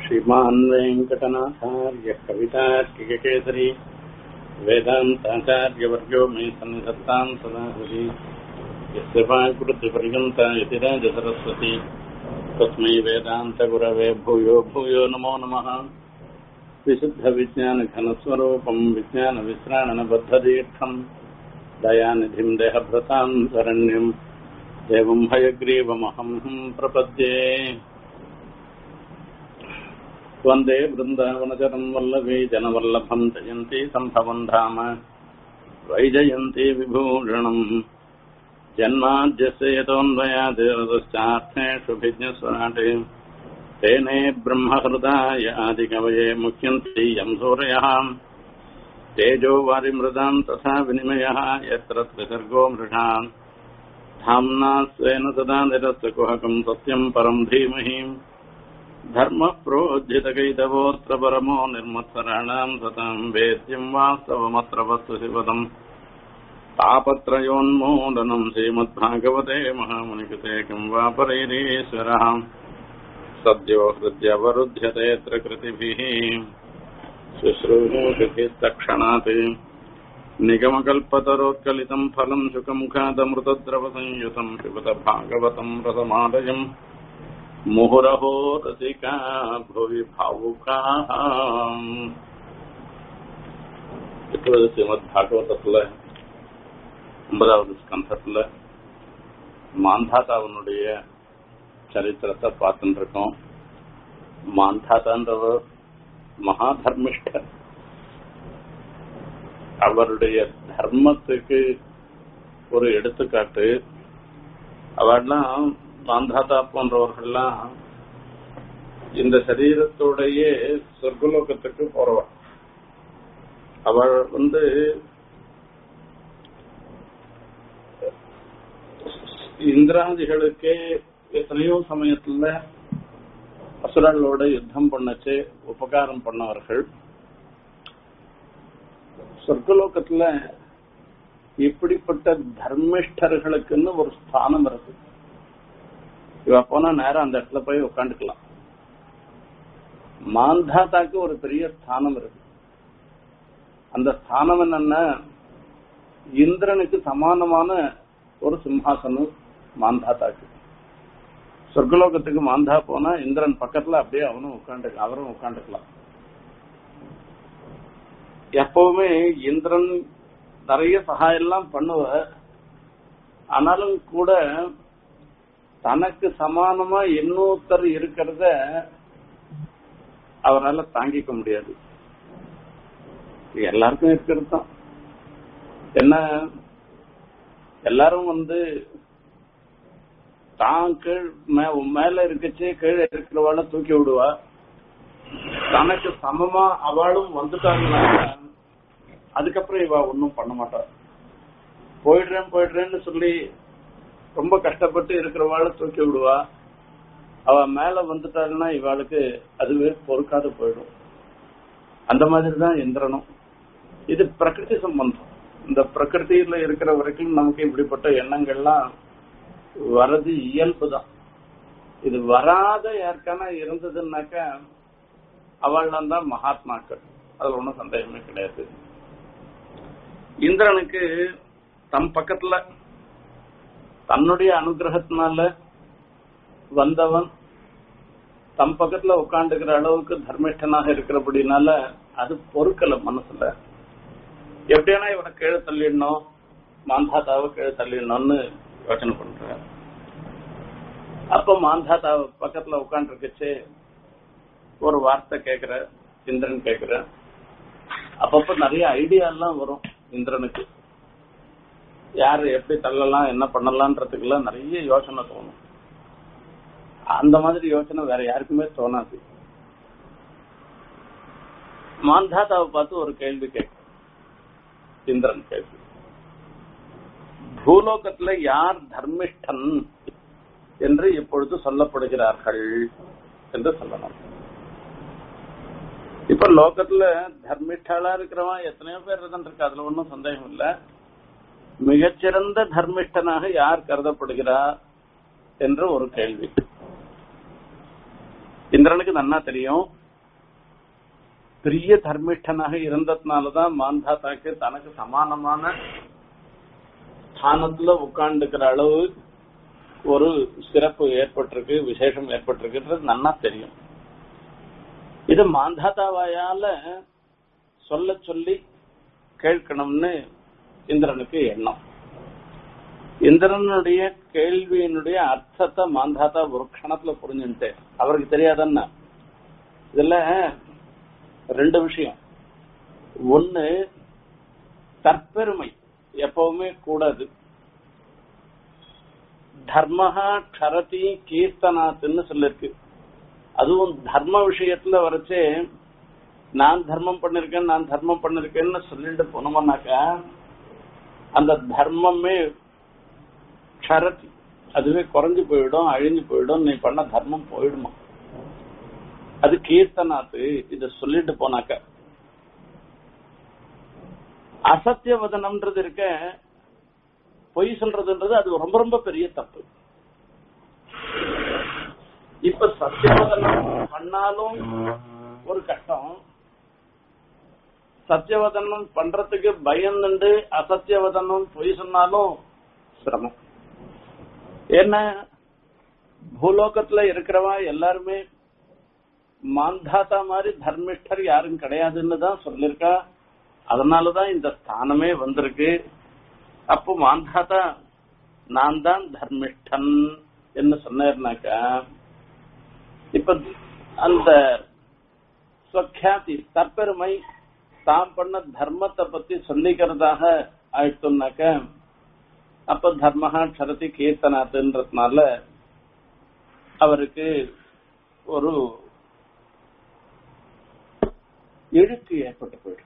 श्रीमान् वेङ्कटनाथार्य कवितार्किककेसरी वेदान्ताचार्यवर्यो मे सन्निधत्ताम् सदा हरि यस्य वाक्कृतिपर्यन्ता यतिराजसरस्वती तस्मै वेदान्तगुरवे भूयो भूयो नमो नमः विशुद्धविज्ञानघनस्वरूपम् विज्ञानविश्राणनबद्धदीर्थम् दयानिधिम् देहभृताम् शरण्यम् एवम् हयग्रीवमहम् प्रपद्ये वन्दे वृन्दावनचरम् वल्लभी जनवल्लभम् जयन्ती सम्भवम् धाम वैजयन्ती विभूषणम् जन्माद्यस्य यतोऽन्वयादिरतश्चार्थेषु भिज्ञस्वराटे तेने ब्रह्महृदाय आदिकवये मुह्यन्ति यम् सूरयः तेजो वारिमृदाम् तथा विनिमयः यत्र त्रिसर्गो मृषाम् धाम्ना स्वेन सदा निरस्य कुहकम् सत्यम् परम् धीमहि धर्मः प्रोज्झितकैतवोऽत्र परमो निर्मत्सराणाम् सताम् वेद्यम् वास्तवमत्र वस्तु शिवदम् तापत्रयोन्मूलनम् श्रीमद्भागवते महामुनिकृते किम् वा परैरीश्वरः सद्यो हृद्यवरुध्यते यत्र कृतिभिः शुश्रूषुभिस्तक्षणात् निगमकल्पतरोत्कलितम् फलम् शुकमुखादमृतद्रवसंयुतम् पिबत भागवतम् रसमालयम् मुहुरहो रसिका भुवि भावुकाः இப்பொழுது ஸ்ரீமத் பாகவதத்துல ஒன்பதாவது ஸ்கந்தத்துல மாந்தாதாவனுடைய சரித்திரத்தை பார்த்துட்டு இருக்கோம் மாந்தாதான்றவர் மகா தர்மிஷ்டர் அவருடைய தர்மத்துக்கு ஒரு எடுத்துக்காட்டு அவெல்லாம் மாந்தாதா போன்றவர்கள்லாம் இந்த சரீரத்தோடைய சொர்க்கலோகத்துக்கு போறவள் அவள் வந்து இந்திராதிகளுக்கே எத்தனையோ சமயத்துல அசுரர்களோட யுத்தம் பண்ணச்சு உபகாரம் பண்ணவர்கள் சொர்க்கலோகத்துல இப்படிப்பட்ட தர்மிஷ்டர்களுக்குன்னு ஒரு ஸ்தானம் இருக்கு இவ போனா நேரம் அந்த இடத்துல போய் உட்காந்துக்கலாம் மாந்தாத்தாக்கு ஒரு பெரிய ஸ்தானம் இருக்கு அந்த ஸ்தானம் என்னன்னா இந்திரனுக்கு சமானமான ஒரு சிம்ஹாசனம் மாந்தாத்தாக்கு சொர்க்கலோகத்துக்கு மாந்தா போனா இந்திரன் பக்கத்துல அப்படியே அவனும் உட்காந்து அவரும் உட்காந்துக்கலாம் எப்பவுமே இந்திரன் நிறைய சகாயம் எல்லாம் பண்ணுவ ஆனாலும் கூட தனக்கு சமானமா இன்னொருத்தர் இருக்கிறத அவரால் தாங்கிக்க முடியாது எல்லாருக்கும் இருக்கிறது தான் என்ன எல்லாரும் வந்து தான் கீழ் மேல இருக்கச்சு கீழே இருக்கிறவாள தூக்கி விடுவா தனக்கு சமமா அவளும் வந்துட்டாங்கன்னா அதுக்கப்புறம் இவ ஒன்னும் பண்ண மாட்டா போயிடுறேன் போயிடுறேன்னு சொல்லி ரொம்ப கஷ்டப்பட்டு இருக்கிறவாள தூக்கி விடுவா அவ மேல வந்துட்டாள்னா இவாளுக்கு அதுவே பொறுக்காத போயிடும் அந்த மாதிரி தான் இந்திரனும் இது பிரகிருதி சம்பந்தம் இந்த பிரகிருதியில இருக்கிற வரைக்கும் நமக்கு இப்படிப்பட்ட எண்ணங்கள்லாம் வரது இயல்பு தான் இது வராத யாருக்கான இருந்ததுன்னாக்கா அவள்லாம் தான் மகாத்மாக்கள் அதுல ஒன்றும் சந்தேகமே கிடையாது இந்திரனுக்கு தம் பக்கத்துல தன்னுடைய அனுகிரகத்தினால வந்தவன் தம் பக்கத்துல உட்காந்துக்கிற அளவுக்கு தர்மிஷ்டனாக இருக்கிறபடினால அது பொறுக்கல மனசுல எப்படியானா இவனை கீழே தள்ளிடணும் மாந்தாத்தாவை கீழே தள்ளிடணும்னு யோசனை பண்ற அப்ப மாந்தாத்தாவை பக்கத்துல உட்காந்துருக்குச்சு ஒரு வார்த்தை கேக்குற இந்திரன் கேக்குற அப்பப்ப நிறைய ஐடியா எல்லாம் வரும் இந்திரனுக்கு யாரு எப்படி தள்ளலாம் என்ன பண்ணலாம்ன்றதுக்கெல்லாம் நிறைய யோசனை தோணும் அந்த மாதிரி யோசனை வேற யாருக்குமே தோணாது மாந்தாதாவை பார்த்து ஒரு கேள்வி கேட்க இந்திரன் கேள்வி பூலோகத்துல யார் தர்மிஷ்டன் என்று இப்பொழுது சொல்லப்படுகிறார்கள் என்று சொல்லலாம் இப்ப லோகத்துல தர்மிஷ்டாலா இருக்கிறவன் எத்தனையோ பேர் இருக்கின்ற அதுல ஒன்றும் சந்தேகம் இல்ல மிகச்சிறந்த தர்மிஷ்டனாக யார் கருதப்படுகிறார் என்று ஒரு கேள்வி இந்திரனுக்கு நன்னா தெரியும் பெரிய தர்மிஷ்டனாக இருந்ததுனாலதான் மாந்தாத்தாக்கு தனக்கு சமானமான ஸ்தானத்துல உட்கார்ந்துக்கிற அளவு ஒரு சிறப்பு ஏற்பட்டிருக்கு விசேஷம் ஏற்பட்டிருக்குன்றது நன்னா தெரியும் இது மாந்தாத்தாவாயால சொல்ல சொல்லி கேட்கணும்னு இந்திரனுக்கு எண்ணம் இந்திரனுடைய கேள்வியினுடைய அர்த்தத்தை மாந்தாத்தா ஒரு க்ஷணத்துல புரிஞ்சுட்டு அவருக்கு தெரியாதன்னா இதுல ரெண்டு விஷயம் ஒண்ணு தற்பெருமை எப்பவுமே கூடாது தர்மஹா க்ஷரதி கீர்த்தனாத்துன்னு சொல்லிருக்கு அதுவும் தர்ம விஷயத்துல வரைச்சே நான் தர்மம் பண்ணிருக்கேன் நான் தர்மம் பண்ணிருக்கேன்னு சொல்லிட்டு போனோம்னாக்கா அந்த தர்மமே க்ஷரதி அதுவே குறைஞ்சு போயிடும் அழிஞ்சு போயிடும் நீ பண்ண தர்மம் போயிடுமா அது கீர்த்தனாத்து இத சொல்லிட்டு போனாக்க அசத்தியவதனம்ன்றது இருக்க பொய் சொல்றதுன்றது அது ரொம்ப ரொம்ப பெரிய தப்பு இப்ப சத்தியவதனம் பண்ணாலும் ஒரு கஷ்டம் சத்தியவதனம் பண்றதுக்கு பயந்துண்டு அசத்தியவதனம் பொய் சொன்னாலும் சிரமம் ஏன்னா பூலோகத்துல இருக்கிறவா எல்லாருமே மாந்தாத்தா மாதிரி தர்மிஷ்டர் யாரும் கிடையாதுன்னு தான் சொல்லிருக்கா அதனாலதான் இந்த ஸ்தானமே வந்திருக்கு அப்போ மாந்தாத்தா நான் தான் தர்மிஷ்டன் என்ன சொன்னாருனாக்கா இப்ப அந்த ஸ்வக்யாதி தற்பெருமை தாம் பண்ண தர்மத்தை பத்தி சொல்லிக்கிறதாக ஆயிட்டோம்னாக்க அப்ப தர்மஹா க்ஷரதி கீர்த்தனாத்துன்றதுனால அவருக்கு ஒரு இழுக்கு ஏற்பட்டு போயிடுது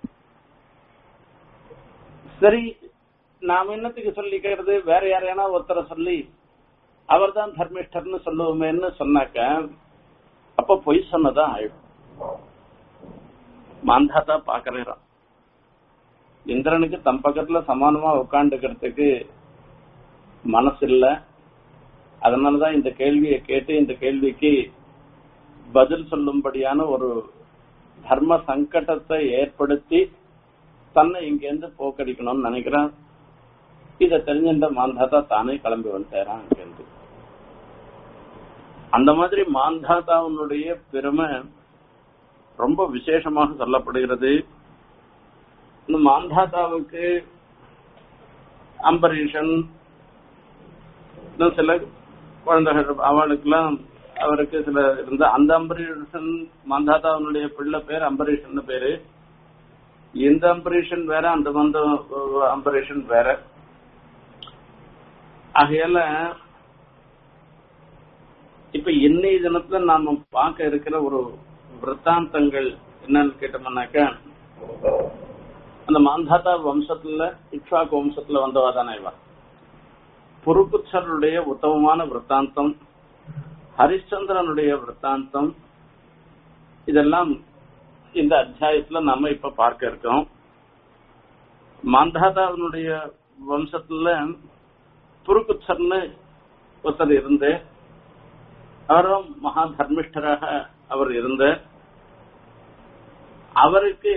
சரி நாம் என்னத்துக்கு சொல்லிக்கிறது வேற யாரையானா ஒருத்தரை சொல்லி அவர் தான் தர்மிஷ்டர்னு சொல்லுவோமேன்னு சொன்னாக்க அப்ப பொய் சொன்னதான் ஆயிடும் மாந்தாத்தா பாக்குறான் இந்திரனுக்கு தம் பக்கத்துல சமானமா உட்காந்துக்கிறதுக்கு மனசு இல்ல அதனாலதான் இந்த கேள்வியை கேட்டு இந்த கேள்விக்கு பதில் சொல்லும்படியான ஒரு தர்ம சங்கடத்தை ஏற்படுத்தி தன்னை இங்கேருந்து போக்கடிக்கணும்னு நினைக்கிறான் இத தெரிஞ்சிருந்த மாந்தாத்தா தானே கிளம்பி வந்துட்டாரான் இங்கேருந்து அந்த மாதிரி மாந்தாத்தாவுடைய பெருமை ரொம்ப விசேஷமாக சொல்லப்படுகிறது இந்த மாந்தாத்தாவுக்கு அம்பரீஷன் இன்னும் சில குழந்தைகள் அவளுக்கெல்லாம் அவருக்கு சில இருந்த அந்த அம்பரீஷன் மாந்தாத்தாவுடைய பிள்ளை பேர் அம்பரீஷன் பேரு இந்த அம்பரீஷன் வேற அந்த மந்த அம்பரீஷன் வேற ஆகையால இப்ப இன்னைய தினத்துல நாம பார்க்க இருக்கிற ஒரு விற்த்தாந்தங்கள் என்னன்னு கேட்டோம்னாக்க அந்த மாந்தாத்தா வம்சத்துல இக்ஷாக்கு வம்சத்துல வந்தவா தானே இவா புருக்குச்சருடைய உத்தமமான விற்த்தாந்தம் ஹரிச்சந்திரனுடைய விற்த்தாந்தம் இதெல்லாம் இந்த அத்தியாயத்துல நம்ம இப்ப பார்க்க இருக்கோம் மாந்தாதாவினுடைய வம்சத்துல புருக்குச்சர்னு ஒருத்தர் இருந்து அவரும் மகா தர்மிஷ்டராக அவர் இருந்த அவருக்கு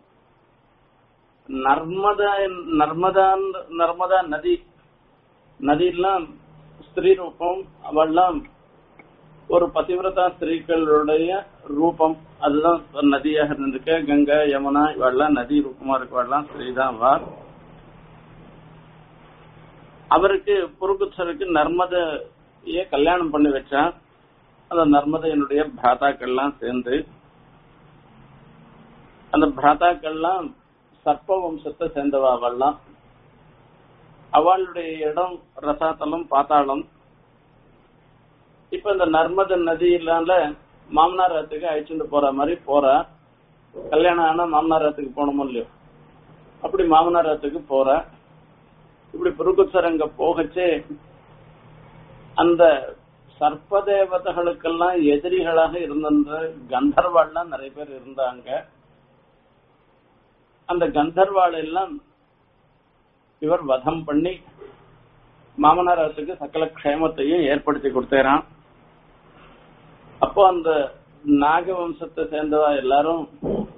நர்மதா நர்மதா நர்மதா நதி நதியெல்லாம் ஸ்திரீ ரூபம் அவெல்லாம் ஒரு பதிவிரதா ஸ்திரீகளுடைய ரூபம் அதுதான் நதியாக இருந்திருக்க கங்கை யமுனா இவெல்லாம் நதி ரூபமா இருக்கவெல்லாம் ஸ்திரீதான் அவ அவருக்கு புருகுச்சருக்கு நர்மதைய கல்யாணம் பண்ணி வச்சா அந்த நர்மதையினுடைய பிராத்தாக்கள்லாம் சேர்ந்து அந்த பிராத்தாக்கள்லாம் சர்ப்ப வம்சத்தை சேர்ந்தவா அவள்லாம் அவளுடைய இடம் ரசாத்தலம் பாத்தாளம் இப்ப இந்த நர்மத நதியிலால மாமனாரத்துக்கு அழைச்சிட்டு போற மாதிரி போறா கல்யாணம் ஆனா மாமனாரத்துக்கு போனோமோ இல்லையோ அப்படி மாமனாரத்துக்கு போற இப்படி புருகுச்சர் அங்க போகச்சே அந்த சர்ப்ப தேவதைகளுக்கெல்லாம் எதிரிகளாக இருந்த கந்தர்வாள்லாம் நிறைய பேர் இருந்தாங்க அந்த கந்தர்வாள் எல்லாம் இவர் வதம் பண்ணி மாமனாரத்துக்கு சகல க்ஷேமத்தையும் ஏற்படுத்தி கொடுத்தாராம் அப்போ அந்த நாக வம்சத்தை சேர்ந்தவா எல்லாரும்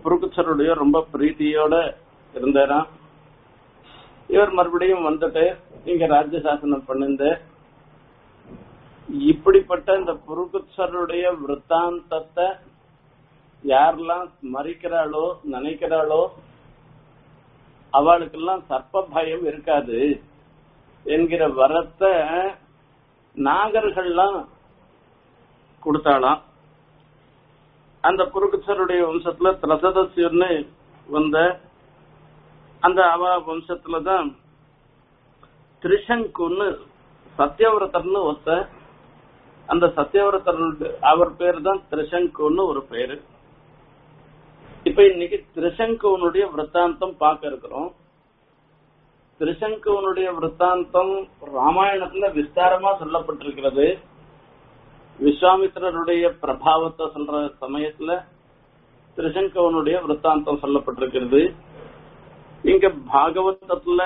புருக்குச்சருடைய ரொம்ப பிரீத்தியோட இருந்தாராம் இவர் மறுபடியும் வந்துட்டு இங்க ராஜ்ய சாசனம் பண்ணிருந்து இப்படிப்பட்ட இந்த புருக்குச்சருடைய விற்த்தாந்தத்தை யாரெல்லாம் மறிக்கிறாளோ நினைக்கிறாளோ அவளுக்கெல்லாம் சர்ப்ப பயம் இருக்காது என்கிற வரத்தை நாகர்கள்லாம் கொடுத்தாளாம் அந்த புருக்குச்சருடைய வம்சத்துல திரசதசியர்னு வந்த அந்த அவ வம்சத்துலதான் திரிசங்குன்னு சத்தியவிரதர்னு ஒருத்த அந்த சத்தியவிரதர் அவர் பேர் தான் திரிசங்குன்னு ஒரு பேரு இப்ப இன்னைக்கு திரிசங்குவனுடைய விற்த்தாந்தம் பார்க்க இருக்கிறோம் திரிசங்குவனுடைய விற்த்தாந்தம் ராமாயணத்துல விஸ்தாரமா சொல்லப்பட்டிருக்கிறது விஸ்வாமித்திரருடைய பிரபாவத்தை சொல்ற சமயத்துல திரிசங்கவனுடைய விற்த்தாந்தம் சொல்லப்பட்டிருக்கிறது இங்க பாகவதத்துல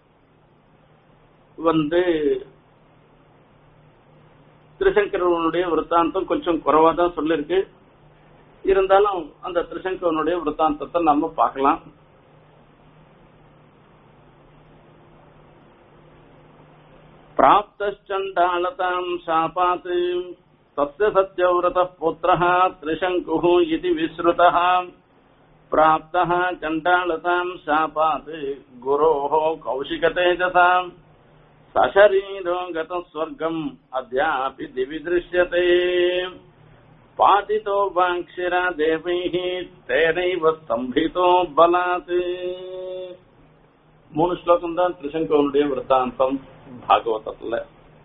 வந்து திருசங்கரவனுடைய விற்த்தாந்தம் கொஞ்சம் குறைவா தான் சொல்லிருக்கு இருந்தாலும் அந்த திருசங்கவனுடைய விற்த்தாந்தத்தை நம்ம பார்க்கலாம் प्राप्तश्चण्डालताम् शापात् तस्य सत्यव्रतः पुत्रः त्रिशङ्कुः इति विश्रुतः प्राप्तः चण्डालताम् शापात् गुरोः कौशिकतेजसाम् सशरीरो गतः स्वर्गम् अद्यापि दिवि दृश्यते पातितो वाङ्क्षिरा देवैः तेनैव स्तम्भितो बलात् மூணு ஸ்லோகம் தான் திருசங்கவனுடைய விற்த்தாந்தம் பாகவதத்துல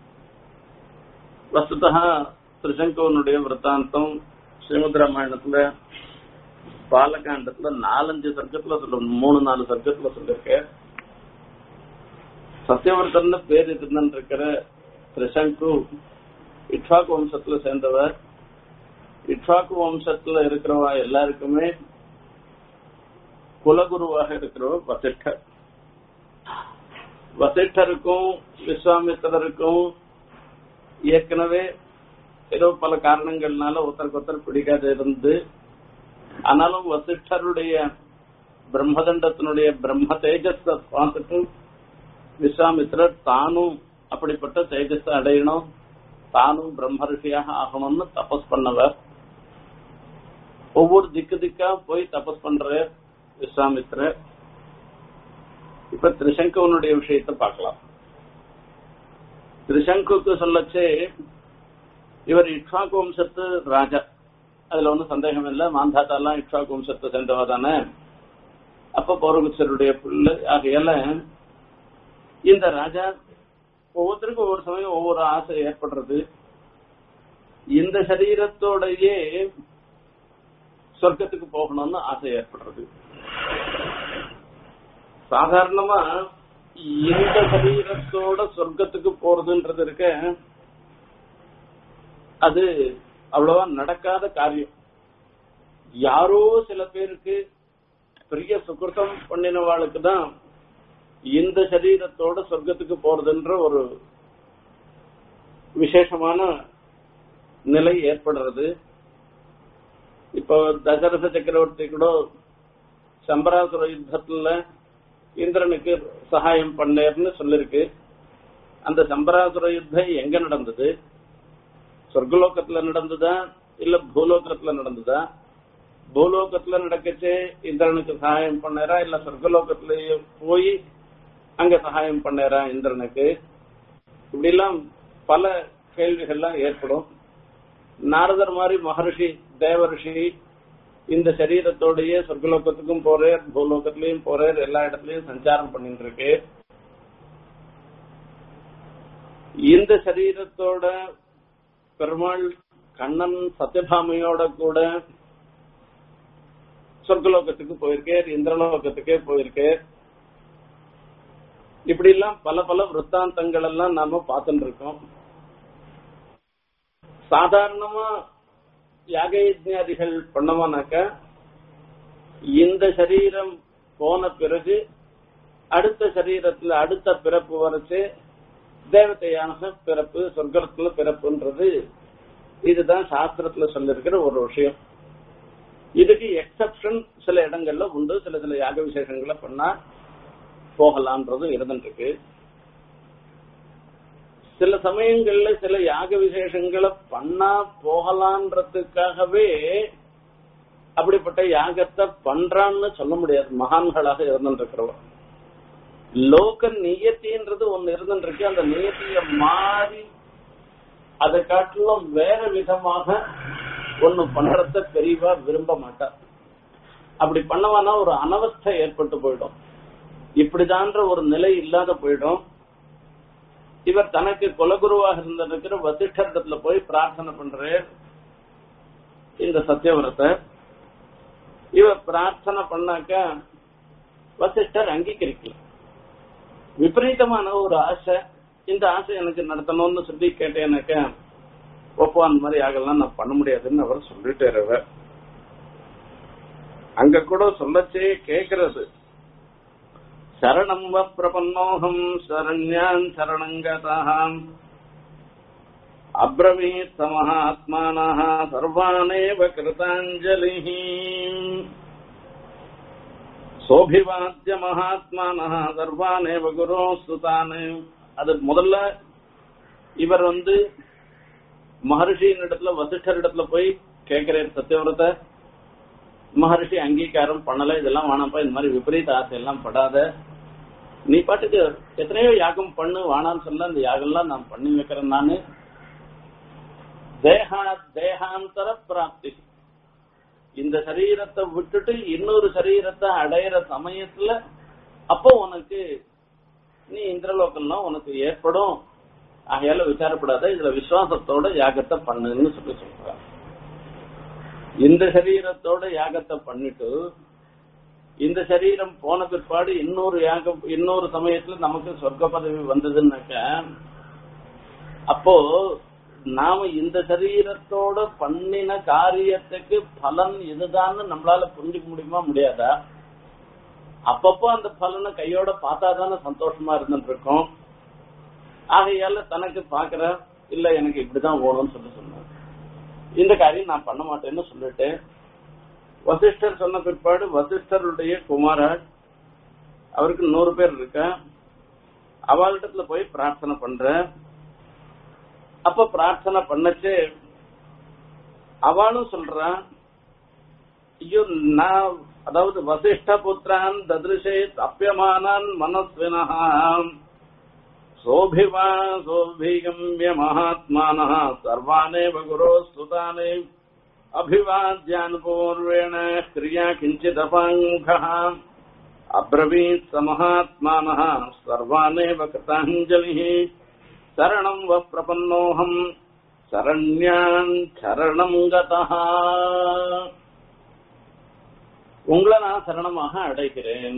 வஸ்துதா திருசங்கவனுடைய விற்த்தாந்தம் ஸ்ரீமத் ராமாயணத்துல பாலகாண்டத்துல நாலஞ்சு சர்க்கத்துல சொல்ல மூணு நாலு சர்க்கத்துல சொல்லிருக்க சத்தியவர்த்தன் பேர் இருந்தன் இருக்கிற திரிசங்கு இட்வாக்கு வம்சத்துல சேர்ந்தவர் இட்வாக்கு வம்சத்துல இருக்கிறவா எல்லாருக்குமே குலகுருவாக இருக்கிறவர் வசிஷ்டர் வசிஷ்டருக்கும் விஸ்வாமித்திரருக்கும் ஏற்கனவே ஏதோ பல காரணங்கள்னால ஒருத்தருக்கு ஒருத்தர் பிடிக்காத இருந்து ஆனாலும் வசிஷ்டருடைய பிரம்மதண்டத்தினுடைய பிரம்ம தேஜஸ பார்த்துட்டு விஸ்வாமித்திரர் தானும் அப்படிப்பட்ட தேஜஸை அடையணும் தானும் பிரம்ம ரிஷியாக ஆகணும்னு தபஸ் பண்ணவர் ஒவ்வொரு திக்கு திக்கா போய் தபஸ் பண்ற விஸ்வாமித்திரர் இப்ப திரிசங்குவனுடைய விஷயத்தை பார்க்கலாம் திரிசங்குக்கு சொல்லச்சே இவர் இக்ஷாக்கு வம்சத்து ராஜா அதுல ஒன்றும் சந்தேகம் இல்லை மாந்தாத்தாலாம் இக்ஷாக்கு வம்சத்தை சேர்ந்தவா தானே அப்ப பௌரகுச்சருடைய பிள்ளை ஆகையால இந்த ராஜா ஒவ்வொருத்தருக்கும் ஒவ்வொரு சமயம் ஒவ்வொரு ஆசை ஏற்படுறது இந்த சரீரத்தோடயே சொர்க்கத்துக்கு போகணும்னு ஆசை ஏற்படுறது சாதாரணமா இந்த சரீரத்தோட சொர்க்கத்துக்கு போறதுன்றது இருக்க அது அவ்வளவா நடக்காத காரியம் யாரோ சில பேருக்கு பெரிய சுகிருத்தம் பண்ணினவாளுக்கு தான் இந்த சரீரத்தோட சொர்க்கத்துக்கு போறதுன்ற ஒரு விசேஷமான நிலை ஏற்படுறது இப்போ தசரத சக்கரவர்த்தி கூட சம்பராசுர யுத்தத்துல இந்திரனுக்கு சகாயம் பண்ணேர்னு சொல்லிருக்கு அந்த சம்பராசுர யுத்தம் எங்க நடந்தது சொர்க்கலோகத்துல நடந்ததா இல்ல பூலோகத்துல நடந்ததா பூலோகத்துல நடக்கச்சே இந்திரனுக்கு சகாயம் பண்ணாரா இல்ல சொர்க்கலோகத்திலேயே போய் அங்க சகாயம் பண்ணாரா இந்திரனுக்கு இப்படி எல்லாம் பல கேள்விகள்லாம் ஏற்படும் நாரதர் மாதிரி மகர்ஷி தேவரிஷி இந்த சரீரத்தோடயே சொர்க்கலோகத்துக்கும் போறார் பூலோகத்திலயும் போறார் எல்லா இடத்துலயும் சஞ்சாரம் பண்ணிட்டு இருக்கு இந்த சரீரத்தோட பெருமாள் கண்ணன் சத்யபாமையோட கூட சொர்க்கலோகத்துக்கு போயிருக்கேர் இந்திரலோகத்துக்கே போயிருக்கேர் இப்படி எல்லாம் பல பல விற்த்தாந்தங்கள் எல்லாம் நாம பார்த்துட்டு இருக்கோம் சாதாரணமா யாக யஜ்ஞாதிகள் பண்ணோம்னாக்க இந்த சரீரம் போன பிறகு அடுத்த சரீரத்துல அடுத்த பிறப்பு வரைச்சு தேவதையான பிறப்பு சொர்க்கத்துல பிறப்புன்றது இதுதான் சாஸ்திரத்துல சொல்லிருக்கிற ஒரு விஷயம் இதுக்கு எக்ஸப்ஷன் சில இடங்கள்ல உண்டு சில சில யாக விசேஷங்களை பண்ணா போகலான்றதும் இருந்துருக்கு சில சமயங்கள்ல சில யாக விசேஷங்களை பண்ணா போகலான்றதுக்காகவே அப்படிப்பட்ட யாகத்தை பண்றான்னு சொல்ல முடியாது மகான்களாக இருந்துருக்கிறவன் லோக நியத்தின்றது ஒண்ணு இருந்துருக்கு அந்த நியத்திய மாறி அதை காட்டிலும் வேற விதமாக ஒண்ணு பண்றத பெரியவா விரும்ப மாட்டா அப்படி பண்ணவானா ஒரு அனவஸ்தை ஏற்பட்டு போயிடும் இப்படிதான்ற ஒரு நிலை இல்லாத போயிடும் இவர் தனக்கு குலகுருவாக இருந்திருக்கிற வசிஷ்டத்துல போய் பிரார்த்தனை பண்றாரு இந்த சத்தியவரத்தை இவர் பிரார்த்தனை பண்ணாக்க வசிஷ்டர் அங்கீகரிக்கல விபரீதமான ஒரு ஆசை இந்த ஆசை எனக்கு நடத்தணும்னு சொல்லி கேட்டேனாக்க ஒப்போ அந்த மாதிரி ஆகலாம் நான் பண்ண முடியாதுன்னு அவர் சொல்லிட்டாரு அவர் அங்க கூட சொல்லச்சே கேக்குறது சரணம் வ பிரபன்னோகம் சரண்யான் சரணங்கதாம் அப்ரவீத் சமஹாத்மானः சர்வானேவ கிருதாஞ்சலிः சோபிவாத்திய மகாத்மானः சர்வானேவ குரு சுதான் அது முதல்ல இவர் வந்து மகர்ஷியின் இடத்துல வசிஷ்டர் இடத்துல போய் கேட்கிறார் சத்தியவிரத மகர்ஷி அங்கீகாரம் பண்ணல இதெல்லாம் வேணாம்ப்பா இந்த மாதிரி விபரீத ஆசை எல்லாம் படாத நீ பாட்டுக்கு எத்தனையோ யாகம் பண்ணு வானான்னு சொல்ல அந்த யாகம்லாம் நான் பண்ணி வைக்கிறேன் நானு தேகா தேகாந்தர பிராப்தி இந்த சரீரத்தை விட்டுட்டு இன்னொரு சரீரத்தை அடையிற சமயத்துல அப்போ உனக்கு நீ இந்திரலோகம்லாம் உனக்கு ஏற்படும் ஆகையால விசாரப்படாத இதுல விசுவாசத்தோட யாகத்தை பண்ணுன்னு சொல்லி சொல்றாங்க இந்த சரீரத்தோட யாகத்தை பண்ணிட்டு இந்த சரீரம் போன பிற்பாடு இன்னொரு யாகம் இன்னொரு சமயத்துல நமக்கு சொர்க்க பதவி வந்ததுன்னாக்க அப்போ நாம இந்த சரீரத்தோட பண்ணின காரியத்துக்கு பலன் இதுதான்னு நம்மளால புரிஞ்சுக்க முடியுமா முடியாதா அப்பப்போ அந்த பலனை கையோட பார்த்தாதானே சந்தோஷமா இருந்துட்டு இருக்கோம் ஆகையால தனக்கு பாக்குற இல்ல எனக்கு இப்படிதான் ஓணும்னு சொல்லி சொன்னார் இந்த காரியம் நான் பண்ண மாட்டேன்னு சொல்லிட்டு வசிஷ்டர் சொன்ன பிற்பாடு வசிஷ்டருடைய குமாரர் அவருக்கு நூறு பேர் இருக்க அவளிடத்துல போய் பிரார்த்தனை பண்ற அப்ப பிரார்த்தனை பண்ணச்சு அவளும் சொல்றான் ஐயோ நான் அதாவது வசிஷ்ட புத்திரான் ததிருஷே தப்பியமானான் மனஸ்வினஹாம் சோபிவா சோபிகம்ய மகாத்மானः சர்வானேவ குரோ சுதானே அபிவாத்யான் பூர்வேண கிரியா கிஞ்சிதபாங்கः அப்ரவீத் ச மகாத்மானः சர்வானேவ கிருதாஞ்சலிः சரணம் வ பிரபன்னோகம் சரண்யான் சரணம் கதः உங்களை நான் சரணமாக அடைகிறேன்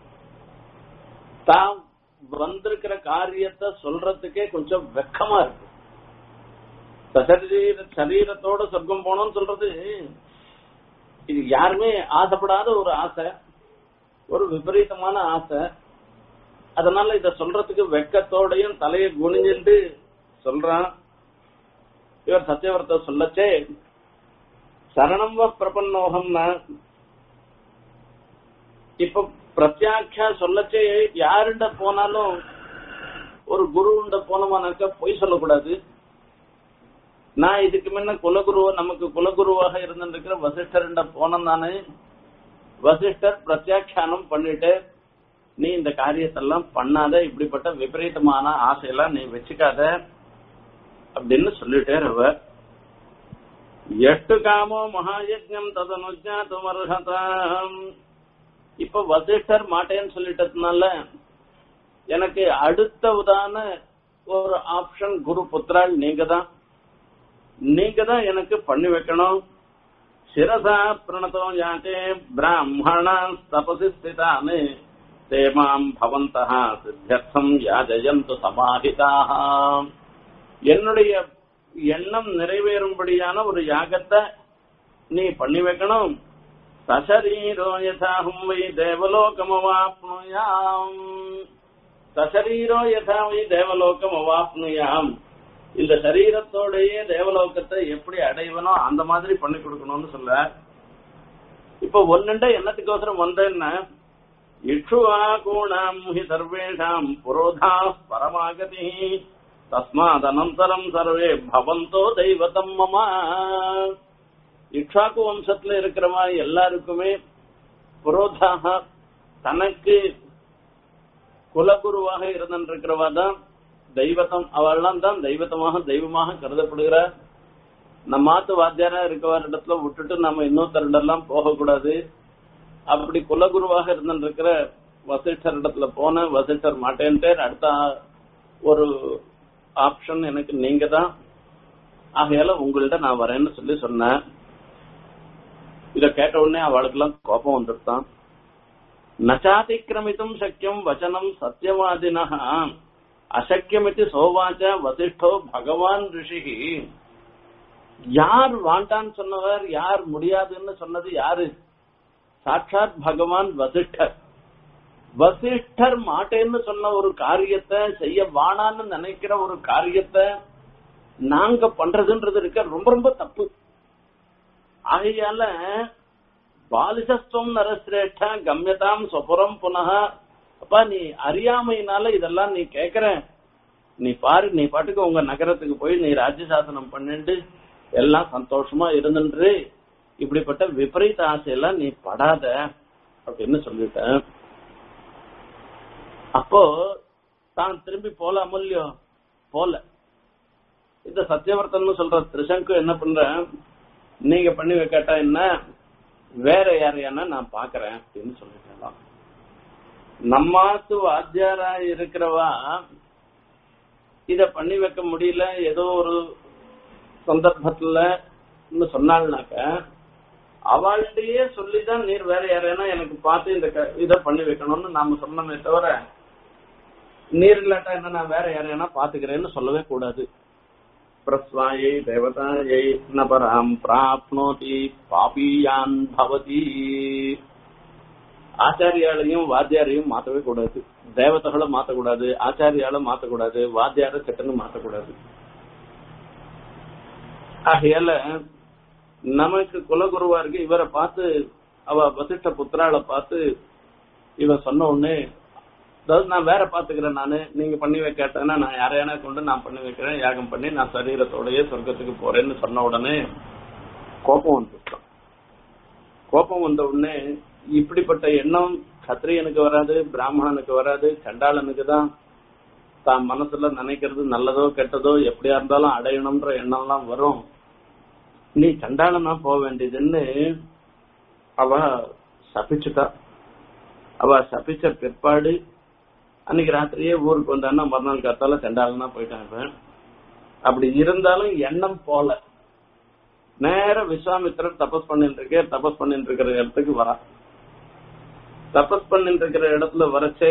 தாம் வந்திருக்கிற காரியத்தை சொல்றதுக்கே கொஞ்சம் வெக்கமா இருக்கு சரீர சரீரத்தோட சொர்க்கம் போனோம்னு சொல்றது இது யாருமே ஆசைப்படாத ஒரு ஆசை ஒரு விபரீதமான ஆசை அதனால இத சொல்றதுக்கு வெக்கத்தோடையும் தலையை குனிஞ்சுட்டு சொல்றான் இவர் சத்தியவரத்தை சொல்லச்சே சரணம் வ பிரபன்னோகம்னா இப்ப பிரத்யாட்சா சொல்லச்சே யாருண்ட போனாலும் ஒரு குருண்ட போனோமானாக்கா பொய் சொல்லக்கூடாது நான் இதுக்கு முன்ன குலகுருவ நமக்கு குலகுருவாக இருந்திருக்கிற வசிஷ்டர்ண்ட போனேன் நானு வசிஷ்டர் பிரத்யாட்சானம் பண்ணிட்டு நீ இந்த காரியத்தெல்லாம் பண்ணாத இப்படிப்பட்ட விபரீதமான ஆசையெல்லாம் நீ வச்சுக்காத அப்படின்னு சொல்லிட்டே அவ எட்டு காமோ மகாயஜம் ததனுஜாத்தும் அர்ஹதாம் இப்ப வசிஷ்டர் மாட்டேன்னு சொல்லிட்டதுனால எனக்கு அடுத்ததான ஒரு ஆப்ஷன் குரு புத்திரால் நீங்க தான் நீங்க தான் எனக்கு பண்ணி வைக்கணும் சிரசா பிரணதோ யாத்தே பிராமணா தபசி ஸ்திதானு தேமாம் பவந்தா சித்தியர்த்தம் யாஜயந்து சமாஹிதாக என்னுடைய எண்ணம் நிறைவேறும்படியான ஒரு யாகத்தை நீ பண்ணி வைக்கணும் சசரீரோ யதாஹம் வை தேவலோகமவாப்னுயாம் சசரீரோ யதா வை தேவலோகம் அவாப்னுயாம் இந்த சரீரத்தோடையே தேவலோகத்தை எப்படி அடைவனோ அந்த மாதிரி பண்ணி கொடுக்கணும்னு சொல்ல இப்ப ஒன்னுண்ட என்னத்துக்கோசரம் வந்தேன்னா இக்ஷுவாகூணாம் ஹி சர்வேஷாம் புரோதா பரமாகதி தஸ்மாத் அனந்தரம் சர்வே பவந்தோ தெய்வதம் மமா இக்ஷாக்கு வம்சத்துல இருக்கிறவா எல்லாருக்குமே புரோதாக தனக்கு குலகுருவாக இருந்திருக்கிறவா தான் தெய்வத்தம் அவள்லாம் தான் தெய்வத்தமாக தெய்வமாக கருதப்படுகிறார் நம்ம மாத்து வாத்தியாரா இருக்கவர் இடத்துல விட்டுட்டு நம்ம இன்னொருத்தரிடெல்லாம் போகக்கூடாது அப்படி குலகுருவாக இருந்திருக்கிற வசிஷ்டர் இடத்துல போன வசிஷ்டர் மாட்டேன்ட்டு அடுத்த ஒரு ஆப்ஷன் எனக்கு நீங்க தான் ஆகையால உங்கள்ட்ட நான் வரேன்னு சொல்லி சொன்னேன் இத கேட்ட உடனே அவளுக்கெல்லாம் கோபம் வந்துட்டான் நச்சாதிக்கிரமித்தும் சக்கியம் வச்சனம் சத்தியவாதினா அசக்கியமித்து சோவாச்ச வசிஷ்டோ பகவான் ரிஷி யார் வாண்டான்னு சொன்னவர் யார் முடியாதுன்னு சொன்னது யாரு சாட்சாத் பகவான் வசிஷ்டர் வசிஷ்டர் மாட்டேன்னு சொன்ன ஒரு காரியத்தை செய்ய வானான்னு நினைக்கிற ஒரு காரியத்தை நாங்க பண்றதுன்றது இருக்க ரொம்ப ரொம்ப தப்பு ஆகையால பாலிசஸ்துவம் நரசிரேஷ்ட கம்யதாம் சொபுரம் புனக அப்பா நீ அறியாமையினால இதெல்லாம் நீ கேக்குற நீ பாரு நீ பாட்டுக்கு உங்க நகரத்துக்கு போய் நீ ராஜ்ய சாசனம் பண்ணிட்டு எல்லாம் சந்தோஷமா இருந்துன்று இப்படிப்பட்ட விபரீத ஆசையெல்லாம் நீ படாத அப்படின்னு சொல்லிட்ட அப்போ தான் திரும்பி போலாமோ இல்லையோ போல இந்த சத்தியவர்த்தன் சொல்ற திரிசங்கு என்ன பண்ற நீங்க பண்ணி வைக்காட்டா என்ன வேற யாரையான நான் பாக்குறேன் அப்படின்னு சொல்லிட்டேன் நம்மாத்து வாத்தியாரா இருக்கிறவா இத பண்ணி வைக்க முடியல ஏதோ ஒரு சந்தர்ப்பத்துல சொன்னாள்னாக்க அவள்கிட்டயே சொல்லிதான் நீர் வேற யாரையா எனக்கு பார்த்து இந்த இத பண்ணி வைக்கணும்னு நாம சொன்னோமே தவிர நீர் இல்லாட்டா என்ன நான் வேற யாரையா பாத்துக்கிறேன்னு சொல்லவே கூடாது பிரஸ்வாயை தேவதாயை நபராம் பிராப்னோதி பாபியான் பவதி ஆச்சாரியாலையும் வாத்தியாரையும் மாத்தவே கூடாது தேவதைகளை மாத்தக்கூடாது ஆச்சாரியால மாத்தக்கூடாது வாத்தியார சட்டன்னு மாத்தக்கூடாது ஆகையால நமக்கு குலகுருவா இருக்கு இவரை பார்த்து அவ வசிஷ்ட புத்திரால பார்த்து இவன் சொன்ன உடனே அதாவது நான் வேற பாத்துக்கிறேன் நானு நீங்க பண்ணி வைக்காட்டேன்னா நான் யாரையான கொண்டு நான் பண்ணி வைக்கிறேன் யாகம் பண்ணி நான் சரீரத்தோடயே சொர்க்கத்துக்கு போறேன்னு சொன்ன உடனே கோபம் வந்துட்டான் கோபம் வந்த உடனே இப்படிப்பட்ட எண்ணம் கத்திரியனுக்கு வராது பிராமணனுக்கு வராது சண்டாளனுக்கு தான் தான் மனசுல நினைக்கிறது நல்லதோ கெட்டதோ எப்படியா இருந்தாலும் அடையணும்ன்ற எண்ணம்லாம் வரும் நீ சண்டாளனா போக வேண்டியதுன்னு அவ சபிச்சுட்டா அவ சபிச்ச பிற்பாடு அன்னைக்கு ராத்திரியே ஊருக்கு வந்தான்னா மறுநாள் காத்தால சண்டாளனா போயிட்டாங்க அப்படி இருந்தாலும் எண்ணம் போல நேர விஸ்வாமித்திரர் தபஸ் பண்ணிட்டு இருக்க தபஸ் பண்ணிட்டு இருக்கிற இடத்துக்கு வரா தபஸ் பண்ணிட்டு இருக்கிற இடத்துல வரச்சே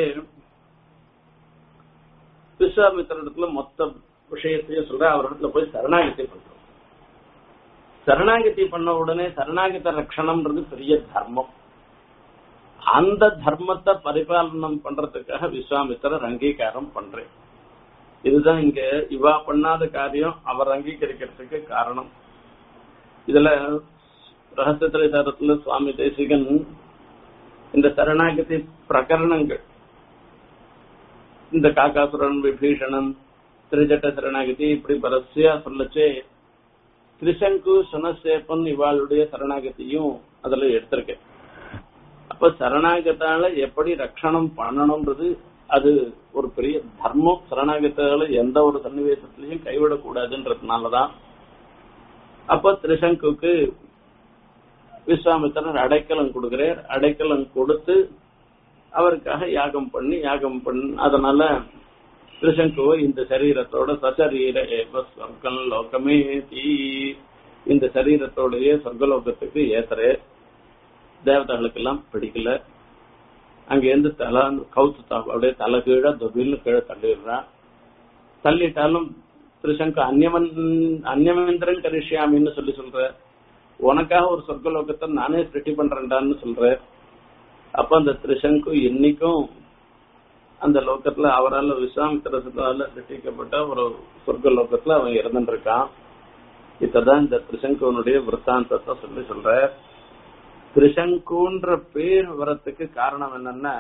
விஸ்வாமித்திர இடத்துல மொத்த விஷயத்தையும் சொல்ற அவர் இடத்துல போய் சரணாகதி பண்றோம் சரணாகதி பண்ண உடனே சரணாகத ரட்சணம்ன்றது பெரிய தர்மம் அந்த தர்மத்தை பரிபாலனம் பண்றதுக்காக விஸ்வாமித்திரர் அங்கீகாரம் பண்றேன் இதுதான் இங்க இவா பண்ணாத காரியம் அவர் அங்கீகரிக்கிறதுக்கு காரணம் இதுல ரகசிய திரைதாரத்துல சுவாமி தேசிகன் இந்த சரணாகதி பிரகரணங்கள் இந்த காக்காசுரன் விபீஷணன் திரிஜட்ட சரணாகதி இப்படி பரஸ்யா சொல்லச்சே திரிசங்கு சுனசேப்பன் இவாளுடைய சரணாகதியும் அதுல எடுத்திருக்கேன் அப்ப சரணாகத்தால எப்படி ரட்சணம் பண்ணணும்ன்றது அது ஒரு பெரிய தர்மம் சரணாகத்தால எந்த ஒரு சன்னிவேசத்திலையும் கைவிடக்கூடாதுன்றதுனாலதான் அப்ப திரிசங்குக்கு விஸ்வாமித்திரர் அடைக்கலம் கொடுக்கிறார் அடைக்கலம் கொடுத்து அவருக்காக யாகம் பண்ணி யாகம் பண்ணி அதனால திரிசங்குவை இந்த சரீரத்தோட சசரீர ஏவ சொர்க்கம் லோகமே தீ இந்த சரீரத்தோடயே சொர்க்கலோகத்துக்கு ஏத்துற தேவதைகளுக்கெல்லாம் பிடிக்கல அங்க இருந்து தலை கவுத்து தா அப்படியே தலை கீழே தொபில்னு கீழே தள்ளிடுறான் தள்ளிட்டாலும் திரிசங்கு அந்நியமன் அந்நியமேந்திரன் கரிஷ்யாமின்னு சொல்லி சொல்ற உனக்காக ஒரு சொர்க்கலோகத்தை நானே சிருஷ்டி பண்றேன்டான்னு சொல்ற அப்ப அந்த திரிசங்கு இன்னைக்கும் அந்த லோகத்துல அவரால் விஸ்வாமித்திரத்தால சிருஷ்டிக்கப்பட்ட ஒரு சொர்க்க லோகத்துல அவன் இறந்துட்டு இருக்கான் இதான் இந்த திரிசங்குவனுடைய விற்த்தாந்தத்தை சொல்லி சொல்ற திரிசங்குன்ற பேர் வரத்துக்கு காரணம் என்னன்னா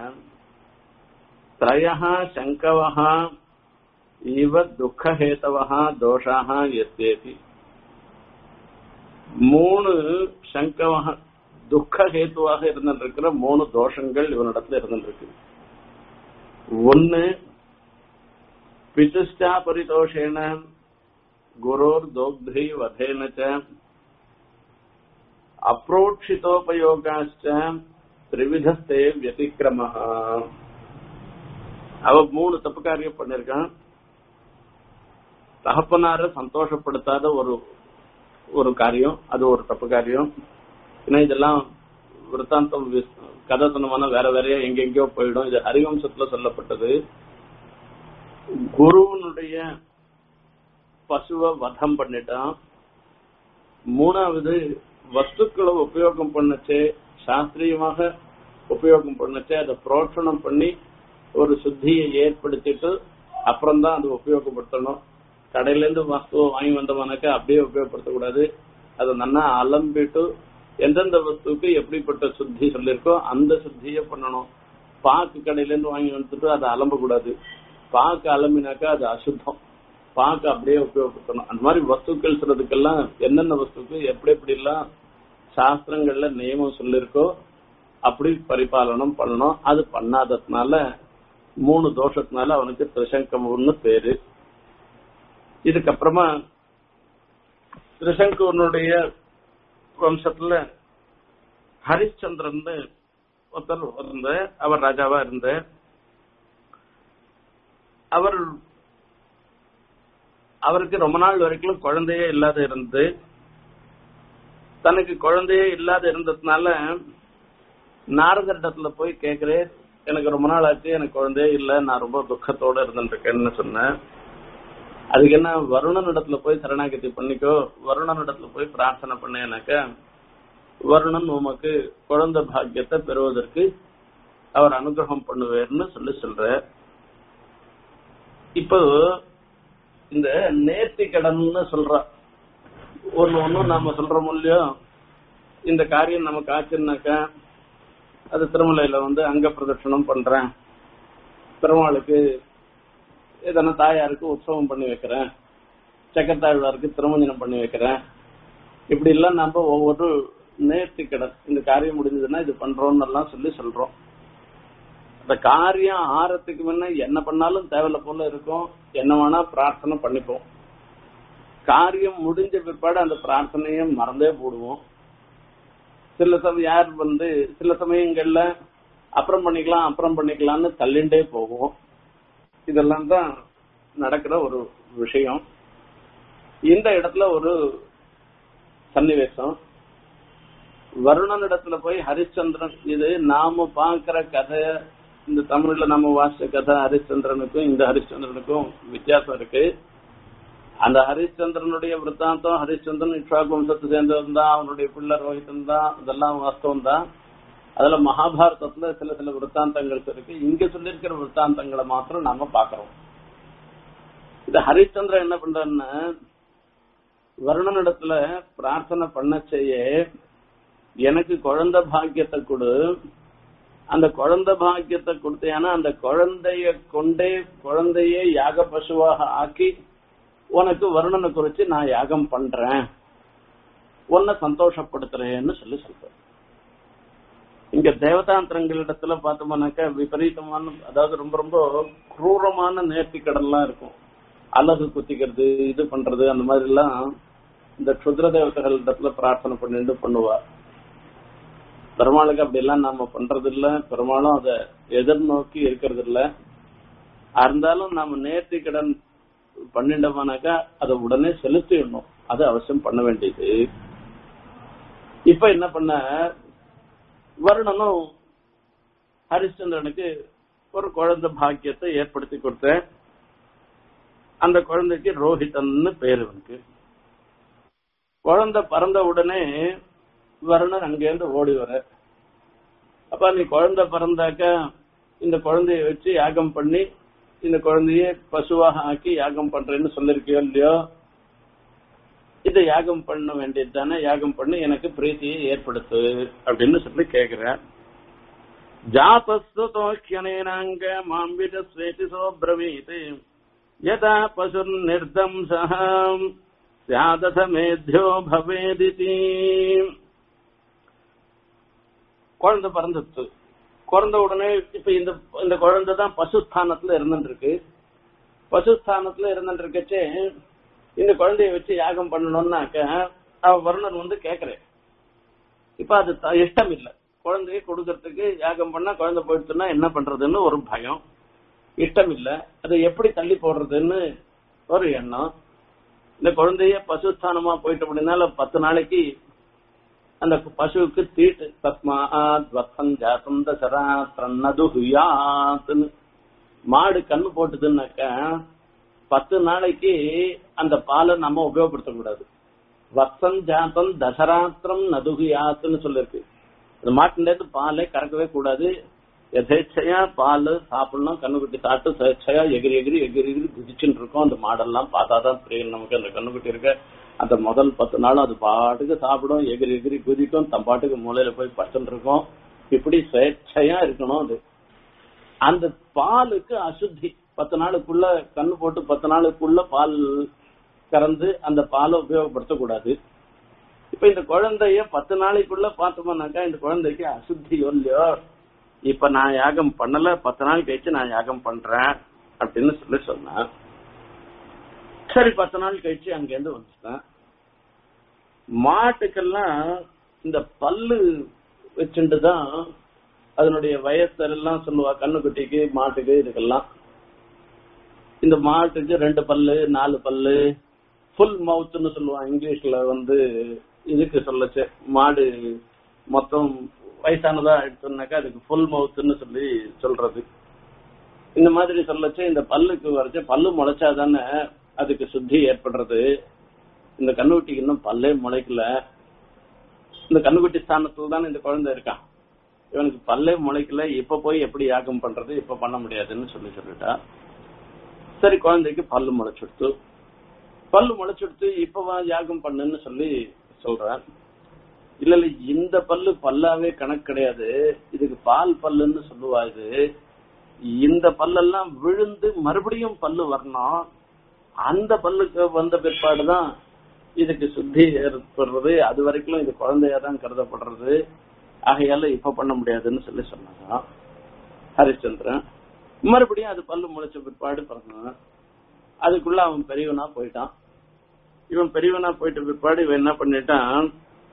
திரயா சங்கவஹா இவ துக்கஹேதவஹா தோஷாக எத்தேதி மூணு சங்கவஹ துக்க ஹேத்துவாக இருந்திருக்கிற மூணு தோஷங்கள் இவனிடத்துல இருந்திருக்கு ஒன்னு பிதுஷ்டா பரிதோஷேன குரோர் தோக்தி வதேன அப்ரோட்சிதோபயோகாச்ச திரிவிதஸ்தே வியதிக்கிரம அவ மூணு தப்பு காரியம் பண்ணிருக்கான் தகப்பனார சந்தோஷப்படுத்தாத ஒரு ஒரு காரியம் அது ஒரு தப்பு காரியம் ஏன்னா இதெல்லாம் விருத்தாந்தம் கதை சொன்னமான வேற வேறையா எங்கெங்கயோ போயிடும் இது ஹரிவம்சத்துல சொல்லப்பட்டது குருவனுடைய பசுவை வதம் பண்ணிட்டான் மூணாவது வஸ்துக்களை உபயோகம் பண்ணச்சே சாஸ்திரியமாக உபயோகம் பண்ணச்சே அதை புரோஷணம் பண்ணி ஒரு சுத்தியை ஏற்படுத்திட்டு அப்புறம் தான் அதை உபயோகப்படுத்தணும் கடையில இருந்து வஸ்துவை வாங்கி வந்தோம்னாக்கா அப்படியே உபயோகப்படுத்தக்கூடாது அதை நல்லா அலம்பிட்டு எந்தெந்த வஸ்துக்கு எப்படிப்பட்ட சுத்தி சொல்லியிருக்கோ அந்த சுத்தியை பண்ணணும் பாக்கு கடையில இருந்து வாங்கி வந்துட்டு அதை அலம்பக்கூடாது பாக்கு அலம்பினாக்கா அது அசுத்தம் பாக்கு அப்படியே உபயோகப்படுத்தணும் அந்த மாதிரி வஸ்துக்கள் சொல்றதுக்கெல்லாம் என்னென்ன வஸ்துக்கு எப்படி எப்படி எல்லாம் சாஸ்திரங்கள்ல நியமம் சொல்லிருக்கோ அப்படி பரிபாலனம் பண்ணணும் அது பண்ணாததுனால மூணு தோஷத்தினால அவனுக்கு திரிசங்கம்னு பேரு இதுக்கப்புறமா திரிசங்கனுடைய வம்சத்துல ஹரிச்சந்திரன் ஒருத்தர் இருந்த அவர் ராஜாவா இருந்த அவர் அவருக்கு ரொம்ப நாள் வரைக்கும் குழந்தையே இல்லாத இருந்து தனக்கு குழந்தையே இல்லாத இருந்ததுனால நாரதரிடத்துல போய் கேக்குறேன் எனக்கு ரொம்ப நாள் ஆச்சு எனக்கு குழந்தையே இல்ல நான் ரொம்ப துக்கத்தோட இருந்துட்டு இருக்கேன்னு சொன்னேன் அதுக்கு என்ன வருணன் இடத்துல போய் சரணாகதி பண்ணிக்கோ வருணன் இடத்துல போய் பிரார்த்தனை பண்ணேனாக்க வருணன் உமக்கு குழந்தை பாக்கியத்தை பெறுவதற்கு அவர் அனுகிரகம் பண்ணுவேர்னு சொல்லி சொல்ற இப்போ இந்த நேர்த்தி கடன்னு சொல்ற ஒன்னு ஒன்னும் நாம சொல்றோம் இல்லையோ இந்த காரியம் நமக்கு ஆச்சுன்னாக்கா அது திருமலையில வந்து அங்க பிரதட்சணம் பண்றேன் பெருமாளுக்கு எதனா தாயாருக்கு உற்சவம் பண்ணி வைக்கிறேன் சக்கரத்தாழ்வாருக்கு திருமஞ்சனம் பண்ணி வைக்கிறேன் இப்படி எல்லாம் நம்ம ஒவ்வொரு நேர்த்தி கடன் இந்த காரியம் முடிஞ்சதுன்னா இது பண்றோம்னு எல்லாம் சொல்லி சொல்றோம் அந்த காரியம் ஆறத்துக்கு முன்ன என்ன பண்ணாலும் தேவையில்ல போல இருக்கும் என்ன வேணா பிரார்த்தனை பண்ணிப்போம் காரியம் முடிஞ்ச பிற்பாடு அந்த பிரார்த்தனையை மறந்தே போடுவோம் சில சமயம் யார் வந்து சில சமயங்கள்ல அப்புறம் பண்ணிக்கலாம் அப்புறம் பண்ணிக்கலாம்னு தள்ளிண்டே போவோம் இதெல்லாம் தான் நடக்கிற ஒரு விஷயம் இந்த இடத்துல ஒரு சன்னிவேசம் வருணன் இடத்துல போய் ஹரிச்சந்திரன் இது நாம பாக்குற கதை இந்த தமிழ்ல நம்ம வாசிச்ச கதை ஹரிச்சந்திரனுக்கும் இந்த ஹரிச்சந்திரனுக்கும் வித்தியாசம் இருக்கு அந்த ஹரிச்சந்திரனுடைய விற்த்தாந்தம் ஹரிச்சந்திரன் இக்ஷாக் வம்சத்தை சேர்ந்தவன் தான் அவனுடைய பிள்ளை ரோஹிதன் தான் இதெல்லாம் வாஸ்தவம் தான் அதுல மகாபாரதத்துல சில சில விற்த்தாந்தங்கள் இருக்கு இங்க சொல்லியிருக்கிற விற்த்தாந்தங்களை மாத்திரம் நாம பாக்குறோம் இது ஹரிச்சந்திரன் என்ன பண்றான்னா வருணனிடத்துல பிரார்த்தனை பண்ண செய்ய எனக்கு குழந்தை பாக்கியத்தை கொடு அந்த குழந்தை பாக்கியத்தை கொடுத்தேன்னா அந்த குழந்தைய கொண்டே குழந்தைய யாக பசுவாக ஆக்கி உனக்கு வருணனை குறிச்சு நான் யாகம் பண்றேன் உன்னை சந்தோஷப்படுத்துறேன்னு சொல்லி சொல்றேன் இங்க தேவதாந்திரங்களிடத்துல பார்த்தோம்னாக்க விபரீதமான அதாவது ரொம்ப ரொம்ப குரூரமான நேர்த்தி கடன்லாம் இருக்கும் அழகு குத்திக்கிறது இது பண்றது அந்த மாதிரி எல்லாம் இந்த க்ஷுத்ர தேவதைகள் இடத்துல பிரார்த்தனை பண்ணிட்டு பண்ணுவா பெருமாளுக்கு அப்படி எல்லாம் நாம பண்றது இல்ல பெருமாளும் அதை எதிர்நோக்கி இருக்கிறது இல்ல இருந்தாலும் நாம நேர்த்தி கடன் பண்ணிட்டோம்னாக்கா அதை உடனே செலுத்திடணும் அது அவசியம் பண்ண வேண்டியது இப்ப என்ன பண்ண வருணனும் ஹரிச்சந்திரனுக்கு ஒரு குழந்தை பாக்கியத்தை ஏற்படுத்தி கொடுத்தேன் அந்த குழந்தைக்கு ரோஹிதன்னு பேரு இருக்கு குழந்தை பிறந்த உடனே வருணன் அங்கேருந்து ஓடி வர அப்ப நீ குழந்தை பிறந்தாக்க இந்த குழந்தைய வச்சு யாகம் பண்ணி இந்த குழந்தைய பசுவாக ஆக்கி யாகம் பண்றேன்னு சொல்லிருக்கியோ இல்லையோ இதை யாகம் பண்ண வேண்டியது தானே யாகம் பண்ணி எனக்கு பிரீத்தியை ஏற்படுத்து அப்படின்னு சொல்லி கேக்குறேன் ஜாதஸ்துதோக்கியனேனாங்க மாம்பிட ஸ்வேதி சோப்ரவீத் யதா பசுர் நிர்தம்சः சியாதசமேத்யோ பவேதிதி குழந்தை பிறந்துச்சு பிறந்த உடனே இப்ப இந்த இந்த குழந்தை தான் பசுஸ்தானத்துல இருந்துட்டு இருக்கு பசுஸ்தானத்துல இருந்துட்டு இருக்கச்சே இந்த குழந்தைய வச்சு யாகம் பண்ணணும்னாக்க அவ வருணன் வந்து கேக்குறேன் இப்ப அது த- இஷ்டம் இல்ல குழந்தைய கொடுக்கறதுக்கு யாகம் பண்ணா குழந்தை போயிடுச்சுன்னா என்ன பண்றதுன்னு ஒரு பயம் இஷ்டம் இல்ல அதை எப்படி தள்ளி போடுறதுன்னு ஒரு எண்ணம் இந்த குழந்தைய பசுஸ்தானமா போயிட்டு அப்படின்னால பத்து நாளைக்கு அந்த பசுவுக்கு தீட்டு தஸ்மாத் வத்தம் ஜாத்தம் தசரா தன்னது ஹுயாத்னு மாடு கண்ணு போட்டுதுன்னாக்க பத்து நாளைக்கு அந்த பாலை நம்ம உபயோகப்படுத்தக்கூடாது வத்தம் ஜாத்தம் தசராத்திரம் நதுகுயாத்துன்னு சொல்லிருக்கு அந்த மாட்டுல இருந்து பாலே கறக்கவே கூடாது எதேச்சையா பால் சாப்பிடணும் கண்ணுக்குட்டி சாப்பிட்டு சுயேட்சையா எகிரி எகிரி எகிரி எகிரி குதிச்சுட்டு இருக்கும் அந்த மாடெல்லாம் பார்த்தாதான் தெரியும் நமக்கு அந்த கண்ணுக்குட்டி இருக்க அந்த முதல் பத்து நாளும் அது பாட்டுக்கு சாப்பிடும் எகிரி எகிரி குதிக்கும் தம் பாட்டுக்கு மூலையில போய் படுத்துட்டு இருக்கும் இப்படி சுயேட்சையா இருக்கணும் அது அந்த பாலுக்கு அசுத்தி பத்து நாளுக்குள்ள கண்ணு போட்டு பத்து நாளுக்குள்ள பால் கறந்து அந்த பாலை உபயோகப்படுத்தக்கூடாது இப்ப இந்த குழந்தைய பத்து நாளைக்குள்ள பார்த்தோம்னாக்கா இந்த குழந்தைக்கு அசுத்தியோ இல்லையோ இப்ப நான் யாகம் பண்ணல பத்து நாள் கழிச்சு நான் யாகம் பண்றேன் அப்படின்னு சொல்லி சொன்னேன் சரி பத்து நாள் கழிச்சு அங்கேருந்து வந்துட்டேன் மாட்டுக்கெல்லாம் இந்த பல்லு வச்சுட்டு தான் அதனுடைய வயசெல்லாம் சொல்லுவா கண்ணுக்குட்டிக்கு மாட்டுக்கு இதுக்கெல்லாம் இந்த மாட்டுக்கு ரெண்டு பல்லு நாலு பல்லு ஃபுல் மவுத்னு சொல்லுவான் இங்கிலீஷ்ல வந்து இதுக்கு சொல்லச்சு மாடு மொத்தம் வயசானதா எடுத்தோம்னாக்கா அதுக்கு ஃபுல் மவுத்னு சொல்லி சொல்றது இந்த மாதிரி சொல்லச்சு இந்த பல்லுக்கு வரைச்சு பல்லு முளைச்சாதானே அதுக்கு சுத்தி ஏற்படுறது இந்த கண்ணுக்குட்டிக்கு இன்னும் பல்லே முளைக்கல இந்த கண்ணுக்குட்டி ஸ்தானத்துல தானே இந்த குழந்தை இருக்கான் இவனுக்கு பல்லே முளைக்கல இப்ப போய் எப்படி யாகம் பண்றது இப்ப பண்ண முடியாதுன்னு சொல்லி சொல்லிட்டா சரி குழந்தைக்கு பல்லு முளைச்சுடுத்து பல்லு முளைச்சுடுத்து இப்பவா யாகம் பண்ணுன்னு சொல்லி சொல்றேன் இல்ல இல்ல இந்த பல்லு பல்லாவே கணக்கு கிடையாது இதுக்கு பால் பல்லுன்னு சொல்லுவா இது இந்த பல்லெல்லாம் விழுந்து மறுபடியும் பல்லு வரணும் அந்த பல்லுக்கு வந்த பிற்பாடுதான் இதுக்கு சுத்தி ஏற்படுறது அது வரைக்கும் இது குழந்தையா தான் கருதப்படுறது ஆகையால இப்ப பண்ண முடியாதுன்னு சொல்லி சொன்னாங்க ஹரிச்சந்திரன் மறுபடியும் அது பல்லு முளைச்ச பிற்பாடு பிறந்தான் அதுக்குள்ள அவன் பெரியவனா போயிட்டான் இவன் பெரியவனா போயிட்ட பிற்பாடு இவன் என்ன பண்ணிட்டான்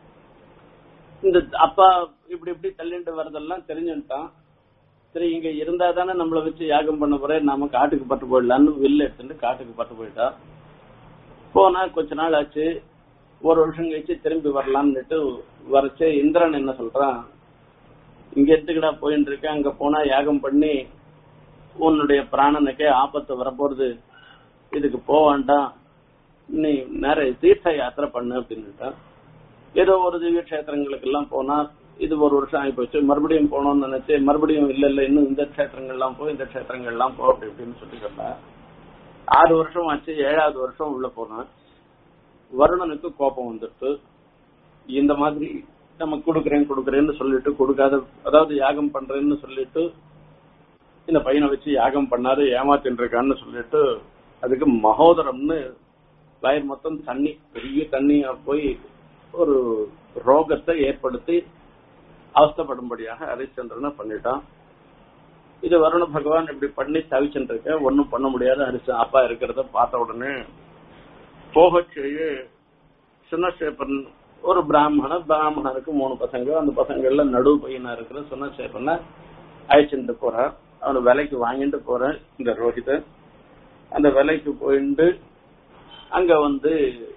இந்த அப்பா இப்படி இப்படி தள்ளிட்டு வரதெல்லாம் தெரிஞ்சுட்டான் சரி இங்க இருந்தா தானே நம்மள வச்சு யாகம் பண்ண போறேன் நாம காட்டுக்கு பட்டு போயிடலான்னு வில்லு எடுத்துட்டு காட்டுக்கு பட்டு போயிட்டான் போனா கொஞ்ச நாள் ஆச்சு ஒரு வருஷம் கழிச்சு திரும்பி வரலாம்னுட்டு வரைச்சு இந்திரன் என்ன சொல்றான் இங்க எதுக்குடா போயிட்டு இருக்க அங்க போனா யாகம் பண்ணி உன்னுடைய பிராணனுக்கே ஆபத்து வரப்போறது இதுக்கு போக வேண்டாம் நீ நிறைய தீர்த்த யாத்திரை பண்ணு அப்படின்னுட்டான் ஏதோ ஒரு திவ்ய கஷேத்திரங்களுக்கு எல்லாம் போனா இது ஒரு வருஷம் ஆகி போச்சு மறுபடியும் போகணும்னு நினைச்சு மறுபடியும் இல்ல இல்ல இன்னும் இந்த கஷேத்திரங்கள்லாம் போ இந்த கஷேத்திரங்கள்லாம் போ அப்படி இப்படின்னு சொல்லி சொன்னேன் ஆறு வருஷம் ஆச்சு ஏழாவது வருஷம் உள்ள போனேன் வருணனுக்கு கோபம் வந்துட்டு இந்த மாதிரி நம்ம கொடுக்குறேன் கொடுக்குறேன்னு சொல்லிட்டு கொடுக்காத அதாவது யாகம் பண்றேன்னு சொல்லிட்டு இந்த பையனை வச்சு யாகம் பண்ணாரு ஏமாத்தின்னு இருக்கான்னு சொல்லிட்டு அதுக்கு மகோதரம்னு வயர் மொத்தம் தண்ணி பெரிய தண்ணியா போய் ஒரு ரோகத்தை ஏற்படுத்தி அவஸ்தப்படும்படியாக ஹரிச்சந்திரனை பண்ணிட்டான் இது வருண பகவான் இப்படி பண்ணி தவிச்சுட்டு இருக்க ஒன்னும் பண்ண முடியாத ஹரிச்ச அப்பா இருக்கிறத பார்த்த உடனே போகச்சேய சுனசேப்பன் ஒரு பிராமண பிராமணருக்கு மூணு பசங்க அந்த பசங்கள்ல நடு பையனா இருக்கிற சுனசேப்பனை அழைச்சிட்டு போறான் அவனை விலைக்கு வாங்கிட்டு போறேன் இந்த ரோஹித அந்த விலைக்கு போயிட்டு அங்க வந்து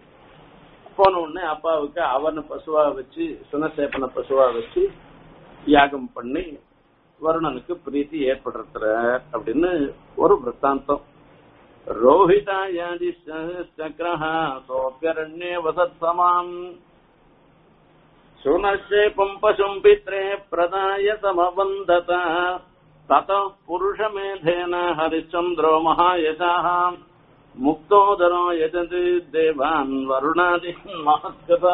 போன உடனே அப்பாவுக்கு அவனை பசுவா வச்சு சுனசேப்பனை பசுவா வச்சு யாகம் பண்ணி வருணனுக்கு பிரீத்தி ஏற்படுத்துற அப்படின்னு ஒரு விற்த்தாந்தம் ரோஹிதாயாதி சக்கரஹா சோப்பியரண்யே வசத்சமாம் சுனசேபம் பசும் பித்ரே பிரதாய சமவந்தத தத புருஷமேதேன ஹரிச்சந்திரோ மகாயசாः முக்தோதரோ எதது தேவான் வருணாதி மகத்கதா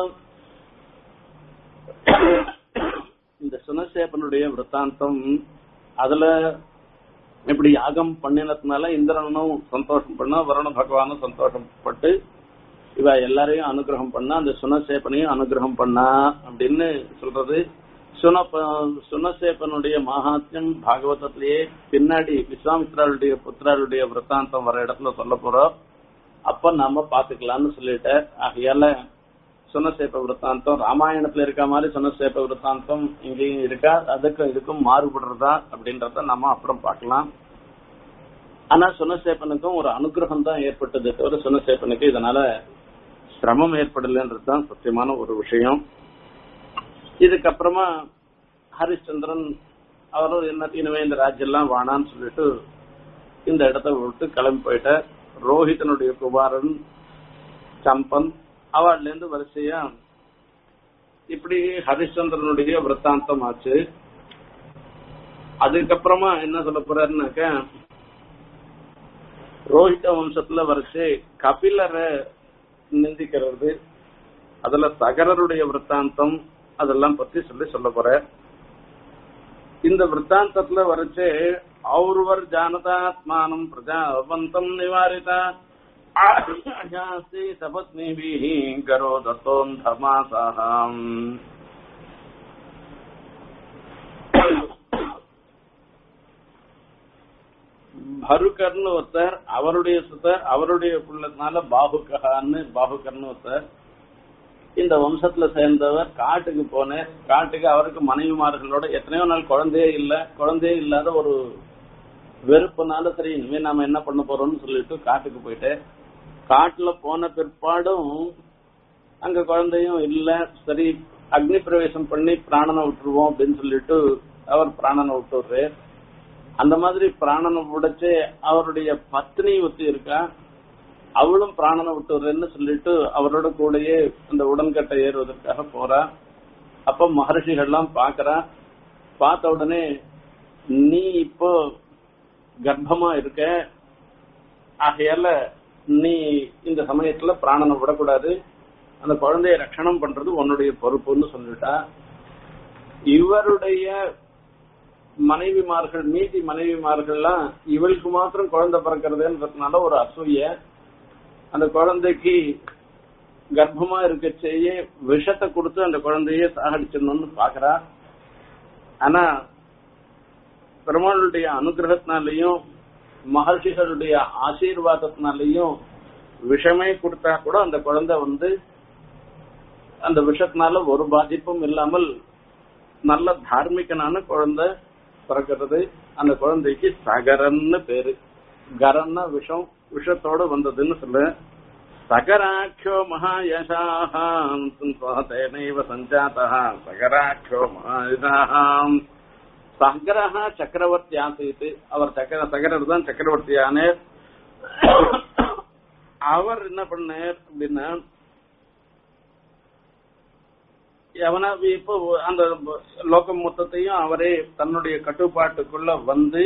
இந்த சுனசேபனுடைய விற்த்தாந்தம் அதுல இப்படி யாகம் பண்ணினதுனால இந்திரனும் சந்தோஷம் பண்ணா வருண பகவானும் சந்தோஷப்பட்டு இவ எல்லாரையும் அனுகிரகம் பண்ணா அந்த சுனசேப்பனையும் அனுகிரகம் பண்ணா அப்படின்னு சொல்றது சுனப்ப சுனசேப்பனுடைய மகாத்மியம் பாகவதத்திலேயே பின்னாடி விஸ்வாமித்ராருடைய புத்திராருடைய விற்த்தாந்தம் வர இடத்துல சொல்ல போறோம் அப்ப நாம பாத்துக்கலாம்னு சொல்லிட்ட ஆகையால சுனசேப்ப விற்த்தாந்தம் ராமாயணத்துல இருக்க மாதிரி சுனசேப்ப விற்த்தாந்தம் இங்கேயும் இருக்கா அதுக்கும் இதுக்கும் மாறுபடுறதா அப்படின்றத நம்ம அப்புறம் பார்க்கலாம் ஆனா சுனசேப்பனுக்கும் ஒரு அனுகிரகம் தான் ஏற்பட்டது தவிர சுனசேப்பனுக்கு இதனால சிரமம் ஏற்படலைன்றதுதான் சத்தியமான ஒரு விஷயம் இதுக்கப்புறமா ஹரிச்சந்திரன் அவரும் என்ன இனிமே இந்த ராஜ்யெல்லாம் வானான்னு சொல்லிட்டு இந்த இடத்த விட்டு கிளம்பி போயிட்ட ரோஹிதனுடைய குமாரன் சம்பன் அவள்ல இருந்து வரிசையா இப்படி ஹரிச்சந்திரனுடைய விற்த்தாந்தம் ஆச்சு அதுக்கப்புறமா என்ன சொல்ல போறாருனாக்க ரோஹித வம்சத்துல வரிசை கபிலரை நிந்திக்கிறது அதுல சகரருடைய விற்த்தாந்தம் அதெல்லாம் பத்தி சொல்லி சொல்ல போற இந்த விற்த்தாந்தத்துல வரைச்சு ஔர்வர் ஜானதாத்மானம் பிரஜாவந்தம் நிவாரிதா அஜாஸ்தி சபத்னிபிः கரோ தத்தோன் தர்மாசாம் பருக்கர்னு ஒருத்தர் அவருடைய சுத்தர் அவருடைய புள்ளனால பாகுகஹான்னு பாகுகர்னு ஒருத்தர் இந்த வம்சத்துல சேர்ந்தவர் காட்டுக்கு போனேன் காட்டுக்கு அவருக்கு மனைவிமார்களோட எத்தனையோ நாள் குழந்தையே இல்ல குழந்தையே இல்லாத ஒரு வெறுப்புனால சரி இனிமே நாம என்ன பண்ண போறோம்னு சொல்லிட்டு காட்டுக்கு போயிட்டு காட்டுல போன பிற்பாடும் அங்க குழந்தையும் இல்ல சரி அக்னி பிரவேசம் பண்ணி பிராணனை விட்டுருவோம் அப்படின்னு சொல்லிட்டு அவர் பிராணனை விட்டுடுறாரு அந்த மாதிரி பிராணனை உடைச்சு அவருடைய பத்னி ஒத்தி இருக்கா அவளும் பிராணனை விட்டுறேன்னு சொல்லிட்டு அவரோட கூடயே அந்த உடன்கட்டை ஏறுவதற்காக போறா அப்ப மகர்ஷிகள்லாம் பாக்குறா பார்த்த உடனே நீ இப்போ கர்ப்பமா இருக்க ஆகையால நீ இந்த சமயத்துல பிராணனை விடக்கூடாது அந்த குழந்தைய ரட்சணம் பண்றது உன்னுடைய பொறுப்புன்னு சொல்லிட்டா இவருடைய மனைவிமார்கள் மீதி மனைவிமார்கள்லாம் இவளுக்கு மாத்திரம் குழந்தை பிறக்கிறதுன்றதுனால ஒரு அசூய அந்த குழந்தைக்கு கர்ப்பமா இருக்க செய்ய விஷத்தை கொடுத்து அந்த குழந்தைய சாகடிச்சிடணும்னு பாக்குறா ஆனா பெருமாளுடைய அனுகிரகத்தினாலையும் மகர்ஷிகளுடைய ஆசீர்வாதத்தினாலையும் விஷமே கொடுத்தா கூட அந்த குழந்தை வந்து அந்த விஷத்தினால ஒரு பாதிப்பும் இல்லாமல் நல்ல தார்மிகனான குழந்தை பிறக்கிறது அந்த குழந்தைக்கு சகரன்னு பேரு கரன்னா விஷம் விஷத்தோட வந்ததுன்னு சொல்லு சகராட்சோ மகாயசாம் தேனைவ சஞ்சாதா சகராட்சோ மகாயுதாம் சகரஹா சக்கரவர்த்தி ஆசைத்து அவர் சக்கர சகரர் தான் சக்கரவர்த்தி ஆனார் அவர் என்ன பண்ணார் அப்படின்னா எவனா இப்போ அந்த லோகம் மொத்தத்தையும் அவரே தன்னுடைய கட்டுப்பாட்டுக்குள்ள வந்து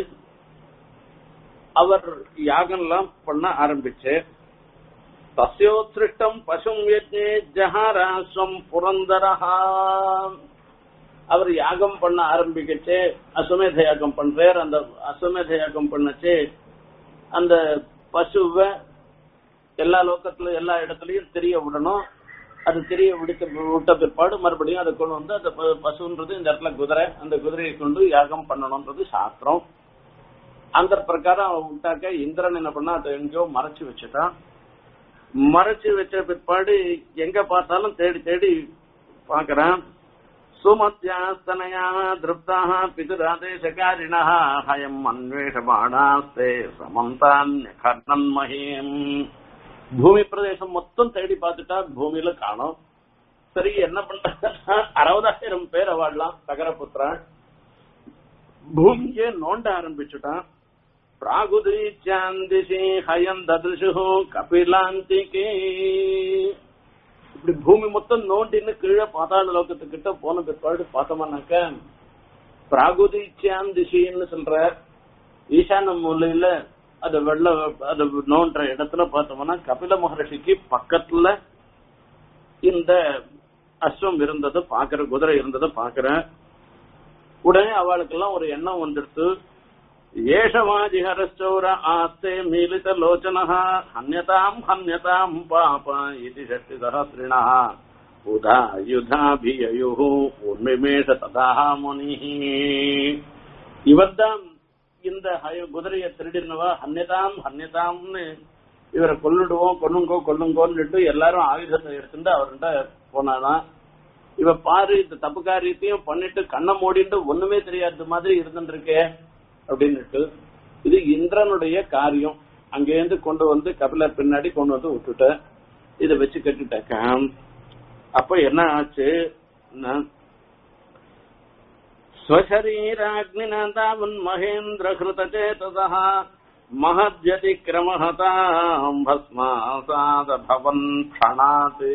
அவர் யாகம்லாம் பண்ண ஆரம்பிச்சு தஸ்யோத்ருஷ்டம் பசும் யஜ்ஞே ஜஹாராஸ்வம் புரந்தரஹா அவர் யாகம் பண்ண ஆரம்பிக்கச்சே அசுமேத யாகம் பண்றார் அந்த அசுமேத யாகம் பண்ணச்சே அந்த பசுவை எல்லா லோக்கத்துல எல்லா இடத்துலயும் தெரிய விடணும் அது தெரிய விடுத்த விட்ட பிற்பாடு மறுபடியும் அதை கொண்டு வந்து அந்த ப- பசுன்றது இந்த இடத்துல குதிரை அந்த குதிரையை கொண்டு யாகம் பண்ணணும்ன்றது சாஸ்திரம் அந்த பிரகாரம் அவன் விட்டாக்க இந்திரன் என்ன பண்ணா அதை எங்கேயோ மறைச்சு வச்சுட்டான் மறைச்சு வச்ச பிற்பாடு எங்க பார்த்தாலும் தேடி தேடி பாக்குறான் சுமத்யாஸ்தனயா திருப்தாக பிதுராதேசகாரிணா ஹயம் அன்வேஷமானாஸ்தே சமந்தான் கர்ணன் மஹீம் பூமி பிரதேசம் மொத்தம் தேடி பார்த்துட்டா பூமியில காணோம் சரி என்ன பண்ற அறுபதாயிரம் பேர் வாழலாம் சகரபுத்திரன் பூமியே நோண்ட ஆரம்பிச்சுட்டான் பிராகுதீச்சாந்திசி ஹயம் ததிருஷு கபிலாந்திகே இப்படி பூமி மொத்தம் நோண்டின்னு கீழே பாதாள லோகத்துக்கிட்ட போன பிற்பாடு பார்த்தோம்னாக்க பிராகுதீச்சாந்திசின்னு சொல்ற ஈசான மூலையில அது வெள்ள அது நோன்ற இடத்துல பார்த்தோம்னா கபில மகர்ஷிக்கு பக்கத்துல இந்த அஸ்வம் இருந்ததை பாக்குற குதிரை இருந்ததை பாக்குறேன் உடனே அவளுக்கெல்லாம் ஒரு எண்ணம் வந்துடுத்து ஏஷவாஜிஹரச்சௌர ஆஸ்தே மீலித லோச்சனः ஹன்யதாம் ஹன்யதாம் பாப இது ஷஷ்டி சஹசிரிணா உதா யுதாபியயுः உன்மிமேஷ ததா முனிः இவர்தான் இந்த ஹய- குதிரையை திருடினவா ஹன்யதாம் ஹன்யதாம்னு இவரை கொல்லுடுவோம் கொல்லுங்கோ கொல்லுங்கோன்னுட்டு எல்லாரும் ஆயுதத்தை எடுத்துட்டு அவர்கிட்ட போனாதான் இவ பாரு இந்த தப்பு காரியத்தையும் பண்ணிட்டு கண்ணை மூடிட்டு ஒண்ணுமே தெரியாத மாதிரி இருந்துட்டு இருக்கே அப்படின்னுட்டு இது இந்திரனுடைய காரியம் அங்கேருந்து கொண்டு வந்து கபிலர் பின்னாடி கொண்டு வந்து விட்டுட்ட இதை வச்சு கட்டிட்டாக்க அப்ப என்ன ஆச்சு நான் ஸ்வசரீராக்னிநாதாவன் மகேந்திர கிருத சேதசா மகத்யதிக்கிரமஹதாம் பஸ்மாசாத பவன் க்ஷணாத்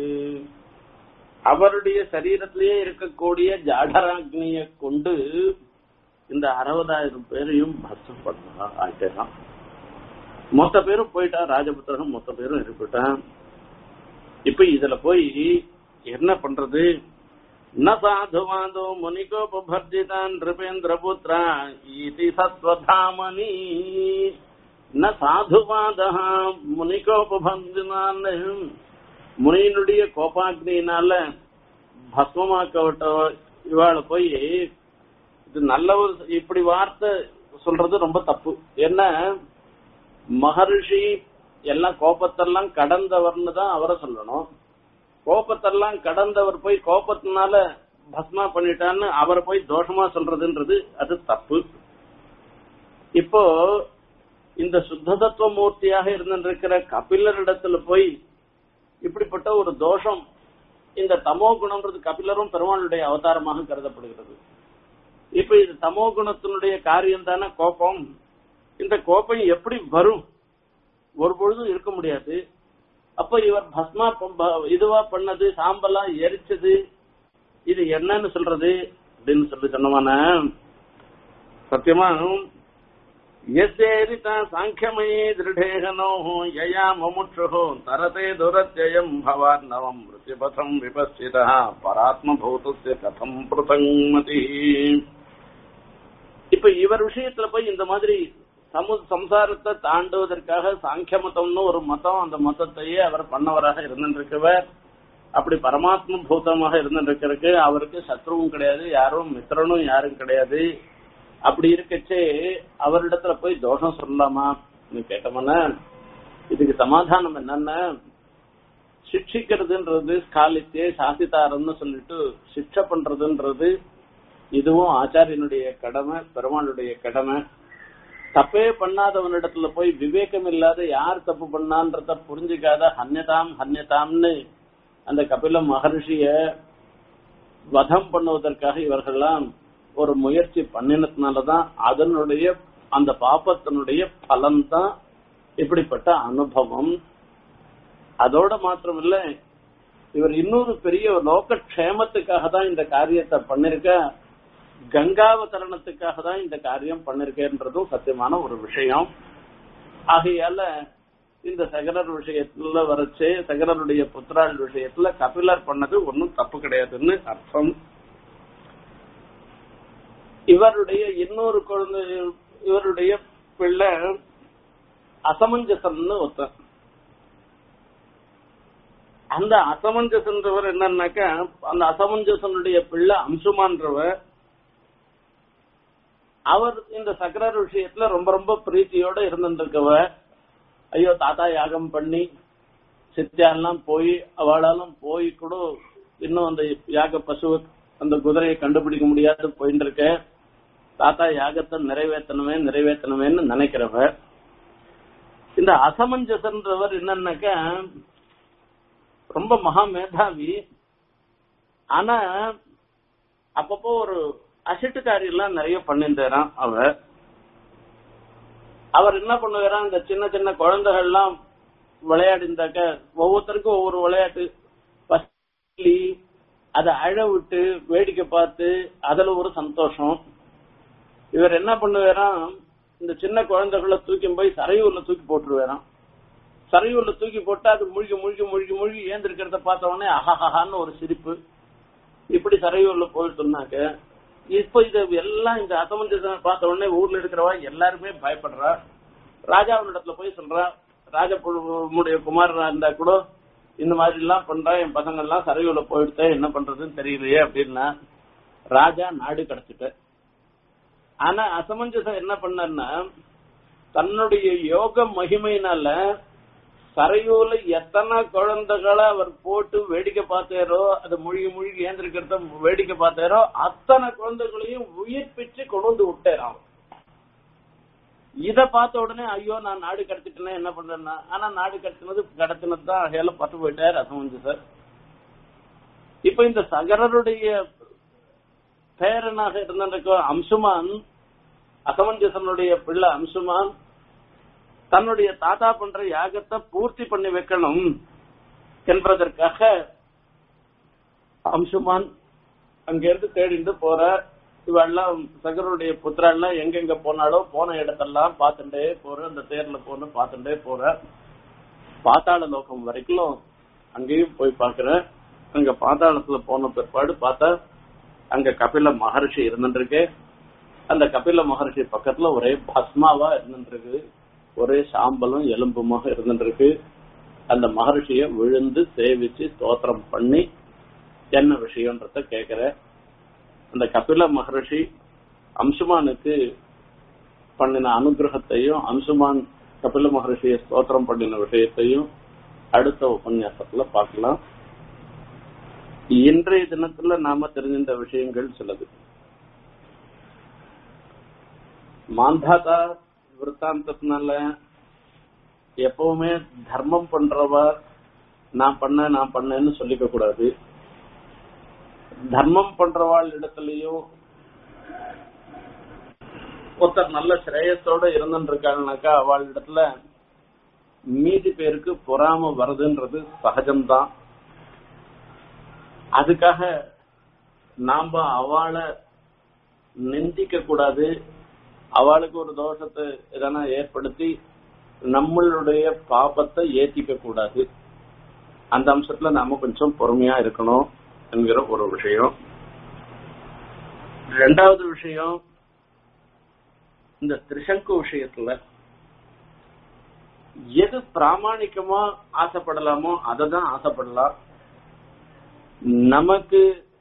அவருடைய சரீரத்திலேயே இருக்கக்கூடிய ஜாடராக்னிய கொண்டு இந்த அறுபதாயிரம் பேரையும் பஸ்மம் பண்ணா ஆயிட்டான் மொத்த பேரும் போயிட்டான் ராஜபுத்திரன் மொத்த பேரும் இருப்பிட்டான் இப்ப இதுல போய் என்ன பண்றது ந சாதுவாதோ முனிகோபர்ஜிதான் நிருபேந்திர புத்திரா இது சத்வதாமனி ந சாதுவாதா முனிகோபர்ஜிதான் முனியினுடைய கோபாக்னியினால பஸ்மமாக்கப்பட்ட இவாள போய் இது நல்ல ஒரு இப்படி வார்த்தை சொல்றது ரொம்ப தப்பு என்ன மகர்ஷி எல்லாம் கோபத்தெல்லாம் கடந்தவர்னு தான் அவரை சொல்லணும் கோபத்தெல்லாம் கடந்தவர் போய் கோபத்தினால பஸ்மா பண்ணிட்டான்னு அவரை போய் தோஷமா சொல்றதுன்றது அது தப்பு இப்போ இந்த சுத்த தத்துவ மூர்த்தியாக இருந்திருக்கிற கபிலரிடத்துல போய் இப்படிப்பட்ட ஒரு தோஷம் இந்த தமோ குணம்ன்றது கபிலரும் பெருமாளுடைய அவதாரமாக கருதப்படுகிறது இப்ப இது தமோ குணத்தினுடைய காரியம் தானே கோபம் இந்த கோபம் எப்படி வரும் ஒரு பொழுதும் இருக்க முடியாது அப்ப இவர் பஸ்மா ப- இதுவா பண்ணது சாம்பலா எரிச்சது இது என்னன்னு சொல்றது அப்படின்னு சொல்லி சொன்னமான சத்தியமா எஸ்ஏரிதா சாங்கியமயே திருடேகனோ யயா மமுட்சோ தரதே துரத்யயம் பவான் நவம் மிருத்யுபதம் விபஸ்சிதா பராத்ம பூதஸ்ய கதம் பிரதங்கமதி இப்ப இவர் விஷயத்துல போய் இந்த மாதிரி சமு சம்சாரத்தை தாண்டுவதற்காக சாங்கிய மதம்னு ஒரு மதம் அந்த மதத்தையே அவர் பண்ணவராக இருந்திருக்கவர் அப்படி பரமாத்ம பூதமாக இருந்திருக்கிறதுக்கு அவருக்கு சத்ருவும் கிடையாது யாரும் மித்திரனும் யாரும் கிடையாது அப்படி இருக்கச்சே அவரிடத்துல போய் தோஷம் சொல்லலாமா கேட்டோம்னா இதுக்கு சமாதானம் என்னன்னா சிக்ஷிக்கிறதுன்றது காலித்தே சாசிதாரம்னு சொல்லிட்டு சிக்ஷை பண்றதுன்றது இதுவும் ஆச்சாரியனுடைய கடமை பெருமாளுடைய கடமை தப்பே பண்ணாதவனிடத்துல போய் விவேகம் இல்லாத யார் தப்பு பண்ணான்றத புரிஞ்சுக்காத ஹன்யதாம் ஹன்யதாம்னு அந்த கபில மகர்ஷிய வதம் பண்ணுவதற்காக இவர்கள்லாம் ஒரு முயற்சி பண்ணினதுனாலதான் அதனுடைய அந்த பாப்பத்தினுடைய பலன்தான் இப்படிப்பட்ட அனுபவம் அதோட மாத்திரமில்ல இவர் இன்னொரு பெரிய லோக க்ஷேமத்துக்காக தான் இந்த காரியத்தை பண்ணிருக்க கங்காவதரணத்துக்காக தான் இந்த காரியம் பண்ணிருக்கேன்றதும் சத்தியமான ஒரு விஷயம் ஆகையால இந்த சகரர் விஷயத்துல வரச்சே சகரருடைய புத்திராள் விஷயத்துல கபிலர் பண்ணது ஒன்னும் தப்பு கிடையாதுன்னு அர்த்தம் இவருடைய இன்னொரு குழந்தை இவருடைய பிள்ளை அசமஞ்சசம்னு ஒருத்தன் அந்த அசமஞ்சசன்றவர் என்னன்னாக்கா அந்த அசமஞ்சசனுடைய பிள்ளை அம்சுமான்றவர் அவர் இந்த சக்கரர் விஷயத்துல ரொம்ப ரொம்ப பிரீத்தியோட இருந்துருக்கவர் ஐயோ தாத்தா யாகம் பண்ணி சித்தியாலாம் போய் அவளாலும் போய் கூட இன்னும் அந்த யாக பசுவை அந்த குதிரையை கண்டுபிடிக்க முடியாது போயிட்டு இருக்க தாத்தா யாகத்தை நிறைவேற்றணுமே நிறைவேற்றணுமேன்னு நினைக்கிறவர் இந்த அசமஞ்சசன்றவர் என்னன்னாக்கா ரொம்ப மகா மேதாவி ஆனா அப்பப்போ ஒரு அசிட்டுக்காரி எல்லாம் நிறைய பண்ணிருந்தாராம் அவர் அவர் என்ன பண்ணுவாராம் இந்த சின்ன சின்ன குழந்தைகள் எல்லாம் விளையாடிந்தாக்க ஒவ்வொருத்தருக்கும் ஒவ்வொரு விளையாட்டு பள்ளி அதை அழ விட்டு வேடிக்கை பார்த்து அதுல ஒரு சந்தோஷம் இவர் என்ன பண்ணுவாராம் இந்த சின்ன குழந்தைகளை தூக்கி போய் சரையூர்ல தூக்கி போட்டுருவேறான் சரையூர்ல தூக்கி போட்டா அது முழுகி முழுகி முழுகி முழுகி ஏந்திருக்கிறத பார்த்த உடனே அஹஹான்னு ஒரு சிரிப்பு இப்படி சரையூர்ல போயிட்டோம்னாக்க இப்ப இது எல்லாம் இந்த அசமஞ்சசம் பார்த்த உடனே ஊர்ல இருக்கிறவா எல்லாருமே பயப்படுறா ராஜாவினிடத்துல போய் சொல்றா ராஜமுடைய குமாரனா இருந்தா கூட இந்த மாதிரி எல்லாம் பண்றா என் பசங்க எல்லாம் சரையூர்ல போயிடுத்த என்ன பண்றதுன்னு தெரியலையே அப்படின்னா ராஜா நாடு கிடைச்சிட்ட ஆனா அசமஞ்சசம் என்ன பண்ணார்னா தன்னுடைய யோக மகிமையினால சரையூர்ல எத்தனை குழந்தைகளை அவர் போட்டு வேடிக்கை பார்த்தாரோ அது முழுகி முழுகி ஏந்திருக்கிறத வேடிக்கை பார்த்தாரோ அத்தனை குழந்தைகளையும் உயிர்ப்பிச்சு கொண்டு வந்து விட்டாராம் இத பார்த்த உடனே ஐயோ நான் நாடு கடத்திட்டேனே என்ன பண்றேன்னா ஆனா நாடு கடத்தினது கடத்தினது தான் அகையில பட்டு போயிட்டார் அசமஞ்சு சார் இப்ப இந்த சகரருடைய பேரனாக இருந்திருக்க அம்சுமான் அசமஞ்சசனுடைய பிள்ளை அம்சுமான் தன்னுடைய தாத்தா பண்ற யாகத்தை பூர்த்தி பண்ணி வைக்கணும் என்பதற்காக அம்சுமான் அங்கிருந்து தேடிட்டு போற இவெல்லாம் சகருடைய புத்திரெல்லாம் எங்கெங்க போனாலோ போன இடத்தெல்லாம் பார்த்துட்டே போற அந்த தேர்ல போன பார்த்துட்டே போற பாத்தாள லோகம் வரைக்கும் அங்கேயும் போய் பாக்குற அங்க பாத்தாளத்துல போன பிற்பாடு பார்த்தா அங்க கபில மகர்ஷி இருந்துருக்கு அந்த கபில மகர்ஷி பக்கத்துல ஒரே பஸ்மாவா இருந்துருக்கு ஒரே சாம்பலும் எலும்புமாக இருந்துருக்கு அந்த மகர்ஷிய விழுந்து சேவிச்சு ஸ்தோத்திரம் பண்ணி என்ன விஷயம்ன்றத கேக்குற அந்த கபில மகர்ஷி அம்சுமானுக்கு பண்ணின அனுகிரகத்தையும் அம்சுமான் கபில மகர்ஷியை ஸ்தோத்திரம் பண்ணின விஷயத்தையும் அடுத்த உபன்யாசத்துல பார்க்கலாம் இன்றைய தினத்துல நாம தெரிஞ்சின்ற விஷயங்கள் சிலது மாந்தாதா விற்த்தாந்தத்தினால எப்பவுமே தர்மம் பண்றவ நான் பண்ண நான் பண்ணேன்னு சொல்லிக்க கூடாது தர்மம் பண்றவாள் இடத்துலயும் ஒருத்தர் நல்ல சிரேயத்தோட இருந்துருக்காங்கனாக்கா அவள் இடத்துல மீதி பேருக்கு பொறாம வருதுன்றது சகஜம்தான் அதுக்காக நாம அவளை நிந்திக்க கூடாது அவளுக்கு ஒரு தோஷத்தை எதனா ஏற்படுத்தி நம்மளுடைய பாபத்தை ஏத்திக்க கூடாது அந்த அம்சத்துல நாம கொஞ்சம் பொறுமையா இருக்கணும் என்கிற ஒரு விஷயம் ரெண்டாவது விஷயம் இந்த திரிசங்கு விஷயத்துல எது பிராமணிக்கமா ஆசைப்படலாமோ அதை தான் ஆசைப்படலாம் நமக்கு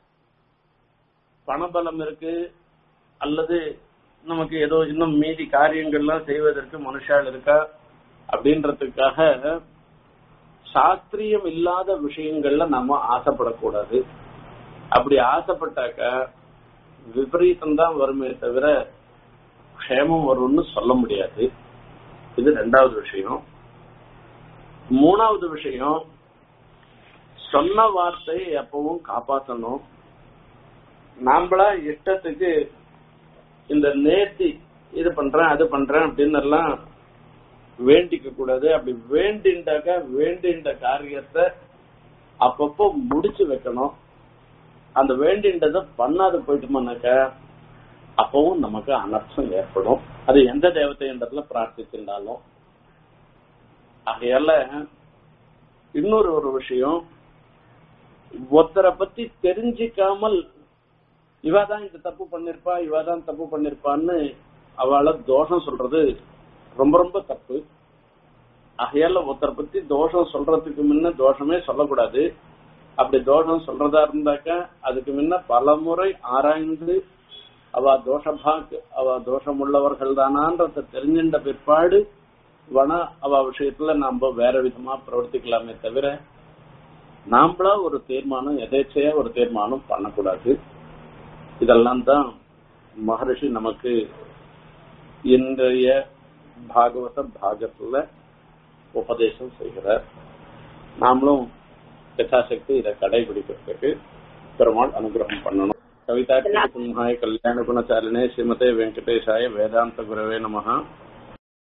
பணபலம் இருக்கு அல்லது நமக்கு ஏதோ இன்னும் மீதி காரியங்கள்லாம் செய்வதற்கு மனுஷால் இருக்கா அப்படின்றதுக்காக சாஸ்திரியம் இல்லாத விஷயங்கள்ல நாம ஆசைப்படக்கூடாது அப்படி ஆசைப்பட்டாக்க விபரீதம் தான் வருமே தவிர க்ஷேமம் வரும்னு சொல்ல முடியாது இது ரெண்டாவது விஷயம் மூணாவது விஷயம் சொன்ன வார்த்தை எப்பவும் காப்பாற்றணும் நாம்பளா இஷ்டத்துக்கு இந்த நேர்த்தி இது பண்றேன் அது பண்றேன் அப்படின்னு எல்லாம் வேண்டிக்க கூடாது அப்படி வேண்டிண்டாக்க வேண்டின்ற காரியத்தை அப்பப்போ முடிச்சு வைக்கணும் அந்த வேண்டின்றத பண்ணாத போயிட்டோம்னாக்க அப்பவும் நமக்கு அனர்த்தம் ஏற்படும் அது எந்த தேவதைன்றதுல பிரார்த்திச்சிருந்தாலும் ஆகையால இன்னொரு ஒரு விஷயம் ஒருத்தரை பத்தி தெரிஞ்சிக்காமல் இவாதான் இந்த தப்பு பண்ணிருப்பா இவாதான் தப்பு பண்ணிருப்பான்னு அவளை தோஷம் சொல்றது ரொம்ப ரொம்ப தப்பு ஆகையால ஒருத்தரை பத்தி தோஷம் சொல்றதுக்கு முன்ன தோஷமே சொல்லக்கூடாது அப்படி தோஷம் சொல்றதா இருந்தாக்க அதுக்கு முன்ன பல முறை ஆராய்ந்து அவ தோஷபாக் அவ தோஷம் உள்ளவர்கள் தானான்றத தெரிஞ்சின்ற பிற்பாடு வன அவ விஷயத்துல நாம வேற விதமா பிரவர்த்திக்கலாமே தவிர நாமளா ஒரு தீர்மானம் எதேச்சையா ஒரு தீர்மானம் பண்ணக்கூடாது இதெல்லாம் தான் மகரிஷி நமக்கு இன்றைய பாகவத பாகத்துல உபதேசம் செய்கிறார் நாமளும் யதாசக்தி இதை கடைபிடிக்கிறதுக்கு பெருமாள் அனுகிரகம் பண்ணணும் கவிதா சிம்ஹாய கல்யாண குணச்சாரிணே ஸ்ரீமதே வெங்கடேஷாய வேதாந்த குரவே நமஹா